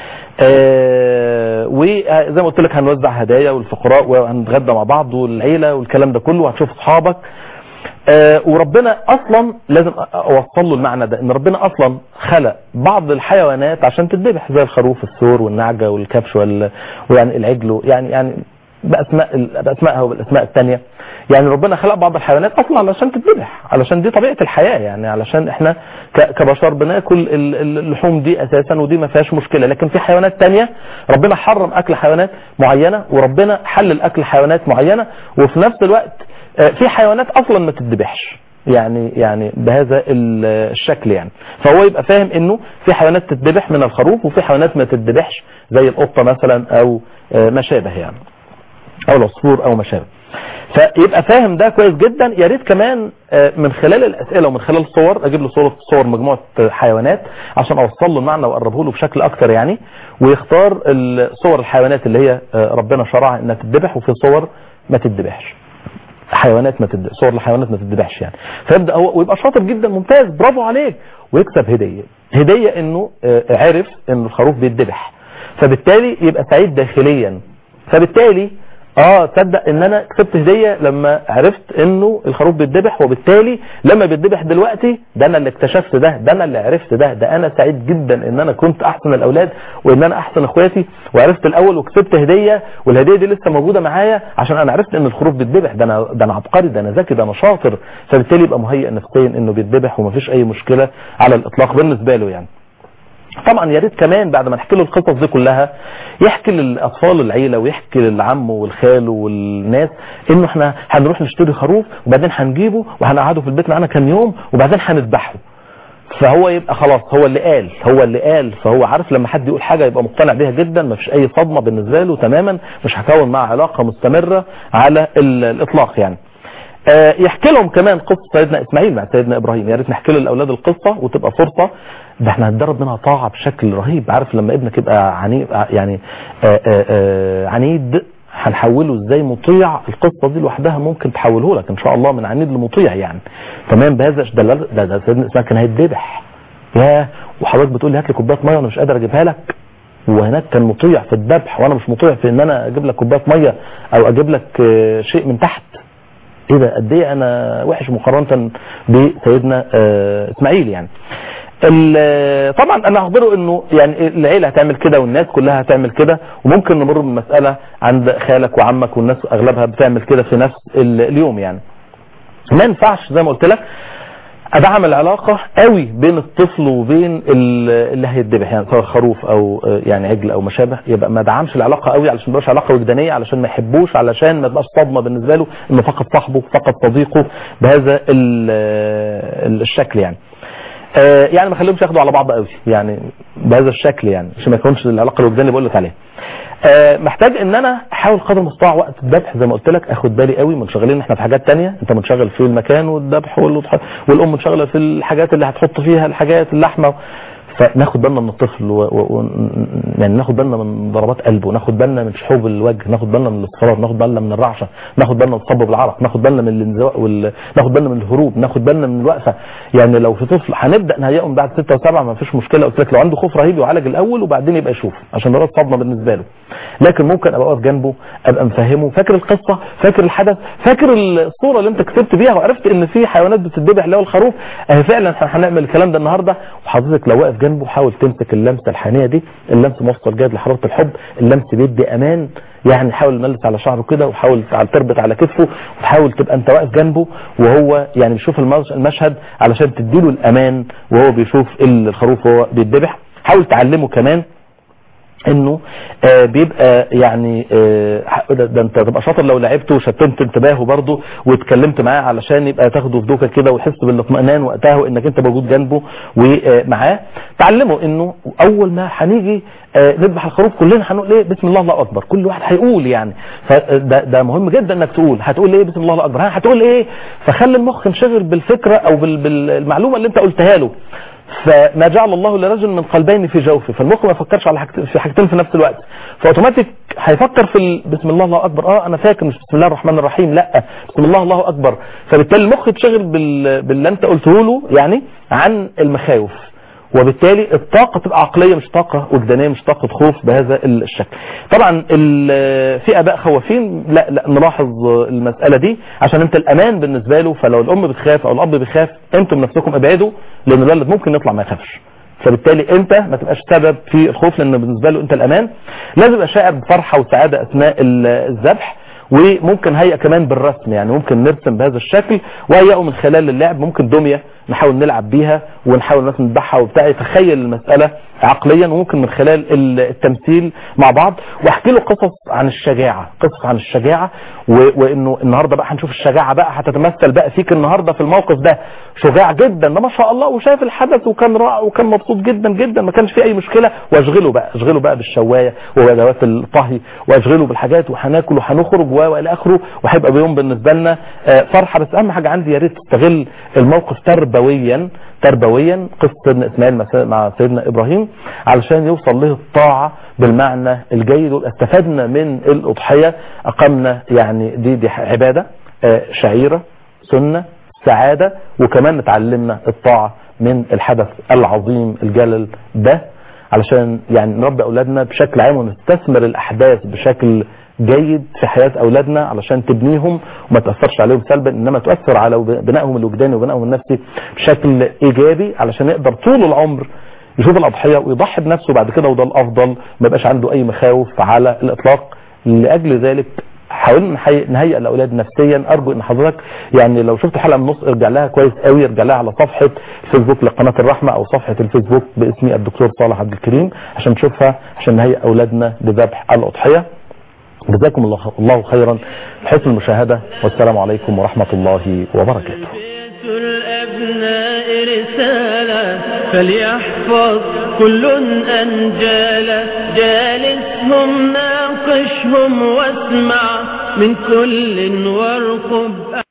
آه وزي ما قلت لك هنوزع هدايا والفقراء وهنتغدى مع بعض والعيله والكلام ده كله وهتشوف اصحابك آه وربنا اصلا لازم اوصل له المعنى ده ان ربنا اصلا خلق بعض الحيوانات عشان تتذبح زي الخروف الثور والنعجه والكبش وال... ويعني العجل يعني يعني باسماء باسمائها وبالاسماء الثانيه يعني ربنا خلق بعض الحيوانات اصلا علشان تتذبح علشان دي طبيعه الحياه يعني علشان احنا كبشر بناكل اللحوم دي اساسا ودي ما فيهاش مشكله لكن في حيوانات ثانيه ربنا حرم اكل حيوانات معينه وربنا حلل اكل حيوانات معينه وفي نفس الوقت في حيوانات اصلا ما تتذبحش يعني يعني بهذا الشكل يعني فهو يبقى فاهم انه في حيوانات تتذبح من الخروف وفي حيوانات ما تتذبحش زي القطه مثلا او ما شابه يعني او العصفور او ما شابه فيبقى فاهم ده كويس جدا يا ريت كمان من خلال الاسئله ومن خلال الصور اجيب له صور صور مجموعه حيوانات عشان اوصل له المعنى واقربه له بشكل اكتر يعني ويختار صور الحيوانات اللي هي ربنا شرعها انها تتذبح وفي صور ما تتذبحش حيوانات ما تد... صور الحيوانات ما تتذبحش يعني فيبدا هو ويبقى شاطر جدا ممتاز برافو عليك ويكسب هديه هديه انه عرف ان الخروف بيتذبح فبالتالي يبقى سعيد داخليا فبالتالي اه تصدق ان انا كسبت هديه لما عرفت انه الخروف بيتذبح وبالتالي لما بيتذبح دلوقتي ده انا اللي اكتشفت ده ده انا اللي عرفت ده ده انا سعيد جدا ان انا كنت احسن الاولاد وان انا احسن اخواتي وعرفت الاول وكسبت هديه والهديه دي لسه موجوده معايا عشان انا عرفت ان الخروف بيتذبح ده انا ده انا عبقري ده انا ذكي ده انا شاطر فبالتالي يبقى مهيئ نفسيا انه بيتذبح ومفيش اي مشكله على الاطلاق بالنسبه له يعني طبعا يا ريت كمان بعد ما نحكي له القصص دي كلها يحكي للاطفال العيله ويحكي للعم والخال والناس انه احنا هنروح نشتري خروف وبعدين هنجيبه وهنقعده في البيت معانا كام يوم وبعدين هنذبحه فهو يبقى خلاص هو اللي قال هو اللي قال فهو عارف لما حد يقول حاجه يبقى مقتنع بيها جدا ما فيش اي صدمه بالنسبه له تماما مش هكون معاه علاقه مستمره على الاطلاق يعني يحكي لهم كمان قصه سيدنا اسماعيل مع سيدنا ابراهيم يا ريت نحكي للاولاد القصه وتبقى فرصه ده احنا هنتدرب منها طاعه بشكل رهيب عارف لما ابنك يبقى عني يعني آآ آآ عنيد هنحوله ازاي مطيع القصه دي لوحدها ممكن تحوله لك ان شاء الله من عنيد لمطيع يعني تمام بهذا ده ده, ده سيدنا اسماعيل كان هيتذبح يا وحضرتك بتقول لي هات لي كوبايه ميه وانا مش قادر اجيبها لك وهناك كان مطيع في الذبح وانا مش مطيع في ان انا اجيب لك كوبايه ميه او اجيب لك آه، شيء من تحت ايه ده قد ايه انا وحش مقارنه بسيدنا آه، اسماعيل يعني ال- طبعا انا اخبره انه يعني العيله هتعمل كده والناس كلها هتعمل كده وممكن نمر بالمساله عند خالك وعمك والناس اغلبها بتعمل كده في نفس ال- اليوم يعني ما ينفعش زي ما قلت لك ادعم العلاقه قوي بين الطفل وبين ال- اللي هيتذبح يعني سواء خروف او آه، يعني عجل او ما شابه يبقى ما دعمش العلاقه قوي علشان ما تبقاش علاقه وجدانيه علشان ما يحبوش علشان ما تبقاش صدمه بالنسبه له انه فقد صاحبه فقد صديقه بهذا ال- ال- الشكل يعني آه، يعني ما خليهمش ياخدوا على بعض قوي يعني بهذا الشكل يعني عشان ما يكونش العلاقه الوجدانيه اللي بقول لك عليها آه، محتاج ان انا احاول قدر المستطاع وقت الذبح زي ما قلت لك اخد بالي قوي منشغلين احنا في حاجات تانية انت منشغل في المكان والذبح والوضح- والام منشغله في الحاجات اللي هتحط فيها الحاجات اللحمه فناخد بالنا من الطفل و... و... و... يعني ناخد بالنا من ضربات قلبه ناخد بالنا من شحوب الوجه ناخد بالنا من الاصفرار ناخد بالنا من الرعشه ناخد بالنا من تصبب العرق ناخد بالنا من الانزواء وال... ناخد بالنا من الهروب ناخد بالنا من الوقفه يعني لو في طفل هنبدا نهيئهم بعد 6 و7 ما فيش مشكله قلت لك لو عنده خوف رهيب يعالج الاول وبعدين يبقى يشوف عشان ده صدمه بالنسبه له لكن ممكن ابقى واقف جنبه ابقى مفهمه فاكر القصه فاكر الحدث فاكر الصوره اللي انت كسبت بيها وعرفت ان في حيوانات بتتذبح اللي هو الخروف اهي فعلا احنا هنعمل الكلام ده النهارده وحضرتك لو واقف جنبه حاول تمسك اللمسه الحنيه دي اللمس موصل جاد لحراره الحب اللمس بيدي امان يعني حاول نلس على شعره كده وحاول تعال- تربط على كتفه وحاول تبقى انت واقف جنبه وهو يعني بيشوف المش- المشهد علشان تديله الامان وهو بيشوف الخروف وهو بيتذبح حاول تعلمه كمان انه آه بيبقى يعني آه ده, ده انت تبقى شاطر لو لعبته وشتمت انتباهه برضه واتكلمت معاه علشان يبقى تاخده في دوكه كده ويحس بالاطمئنان وقتها وانك انت موجود جنبه ومعاه تعلمه انه اول ما هنيجي آه نذبح الخروف كلنا هنقول ايه بسم الله الله اكبر كل واحد هيقول يعني فده ده مهم جدا انك تقول هتقول ايه بسم الله الله اكبر ها هتقول ايه فخلي المخ ينشغل بالفكره او بال- بالمعلومه اللي انت قلتها له فما جعل الله لرجل من قلبين في جوفه فالمخ ما يفكرش على حاجت- في حاجتين في نفس الوقت فاوتوماتيك هيفكر في ال... بسم الله الله اكبر اه انا فاكر مش بسم الله الرحمن الرحيم لا بسم الله الله اكبر فبالتالي المخ يتشغل بال... باللي انت قلته له يعني عن المخاوف وبالتالي الطاقة تبقى عقلية مش طاقة وجدانية مش طاقة خوف بهذا الشكل طبعا ال- في اباء خوافين لا لا نلاحظ المسألة دي عشان انت الامان بالنسبة له فلو الام بتخاف او الاب بيخاف انتم نفسكم ابعدوا لان الولد ممكن يطلع ما يخافش فبالتالي انت ما تبقاش سبب في الخوف لان بالنسبة له انت الامان لازم يبقى شاعر بفرحة وسعادة اثناء ال- الذبح وممكن هيئة كمان بالرسم يعني ممكن نرسم بهذا الشكل وهيئه من خلال اللعب ممكن دمية نحاول نلعب بيها ونحاول مثلا نذبحها وبتاع يتخيل المسألة عقليا وممكن من خلال ال- التمثيل مع بعض واحكي له قصص عن الشجاعة قصص عن الشجاعة و- وانه النهاردة بقى هنشوف الشجاعة بقى هتتمثل بقى فيك النهاردة في الموقف ده شجاع جدا ده ما شاء الله وشاف الحدث وكان رائع وكان مبسوط جدا جدا ما كانش فيه اي مشكلة واشغله بقى اشغله بقى بالشواية وادوات الطهي واشغله بالحاجات وهناكل وهنخرج و- والى اخره وهيبقى بيوم بالنسبة لنا آه، فرحة بس اهم حاجة عندي يا ريت تستغل الموقف تربويا تربويا قصة سيدنا اسماعيل مع- مع سيدنا ابراهيم علشان يوصل له الطاعة بالمعنى الجيد استفدنا من الاضحية اقمنا يعني دي دي عبادة آه، شعيرة سنة سعادة وكمان اتعلمنا الطاعة من الحدث العظيم الجلل ده علشان يعني نربي اولادنا بشكل عام ونستثمر الاحداث بشكل جيد في حياة اولادنا علشان تبنيهم وما تأثرش عليهم سلبا انما تؤثر على بنائهم الوجداني وبنائهم النفسي بشكل ايجابي علشان يقدر طول العمر يشوف الاضحية ويضحي بنفسه بعد كده وده الافضل ما يبقاش عنده اي مخاوف على الاطلاق لاجل ذلك حاولنا نحي- نهيئ الاولاد نفسيا ارجو ان حضرتك يعني لو شفت حلقه من النص ارجع لها كويس قوي ارجع لها على صفحه الفيسبوك لقناه الرحمه او صفحه الفيسبوك باسمي الدكتور صالح عبد الكريم عشان تشوفها عشان نهيئ اولادنا لذبح الاضحيه جزاكم الله الله خيرا حسن المشاهده والسلام عليكم ورحمه الله وبركاته بيت الأبناء رسالة فليحفظ كل أنجالا جالسهم ناقشهم واسمع من كل وارقب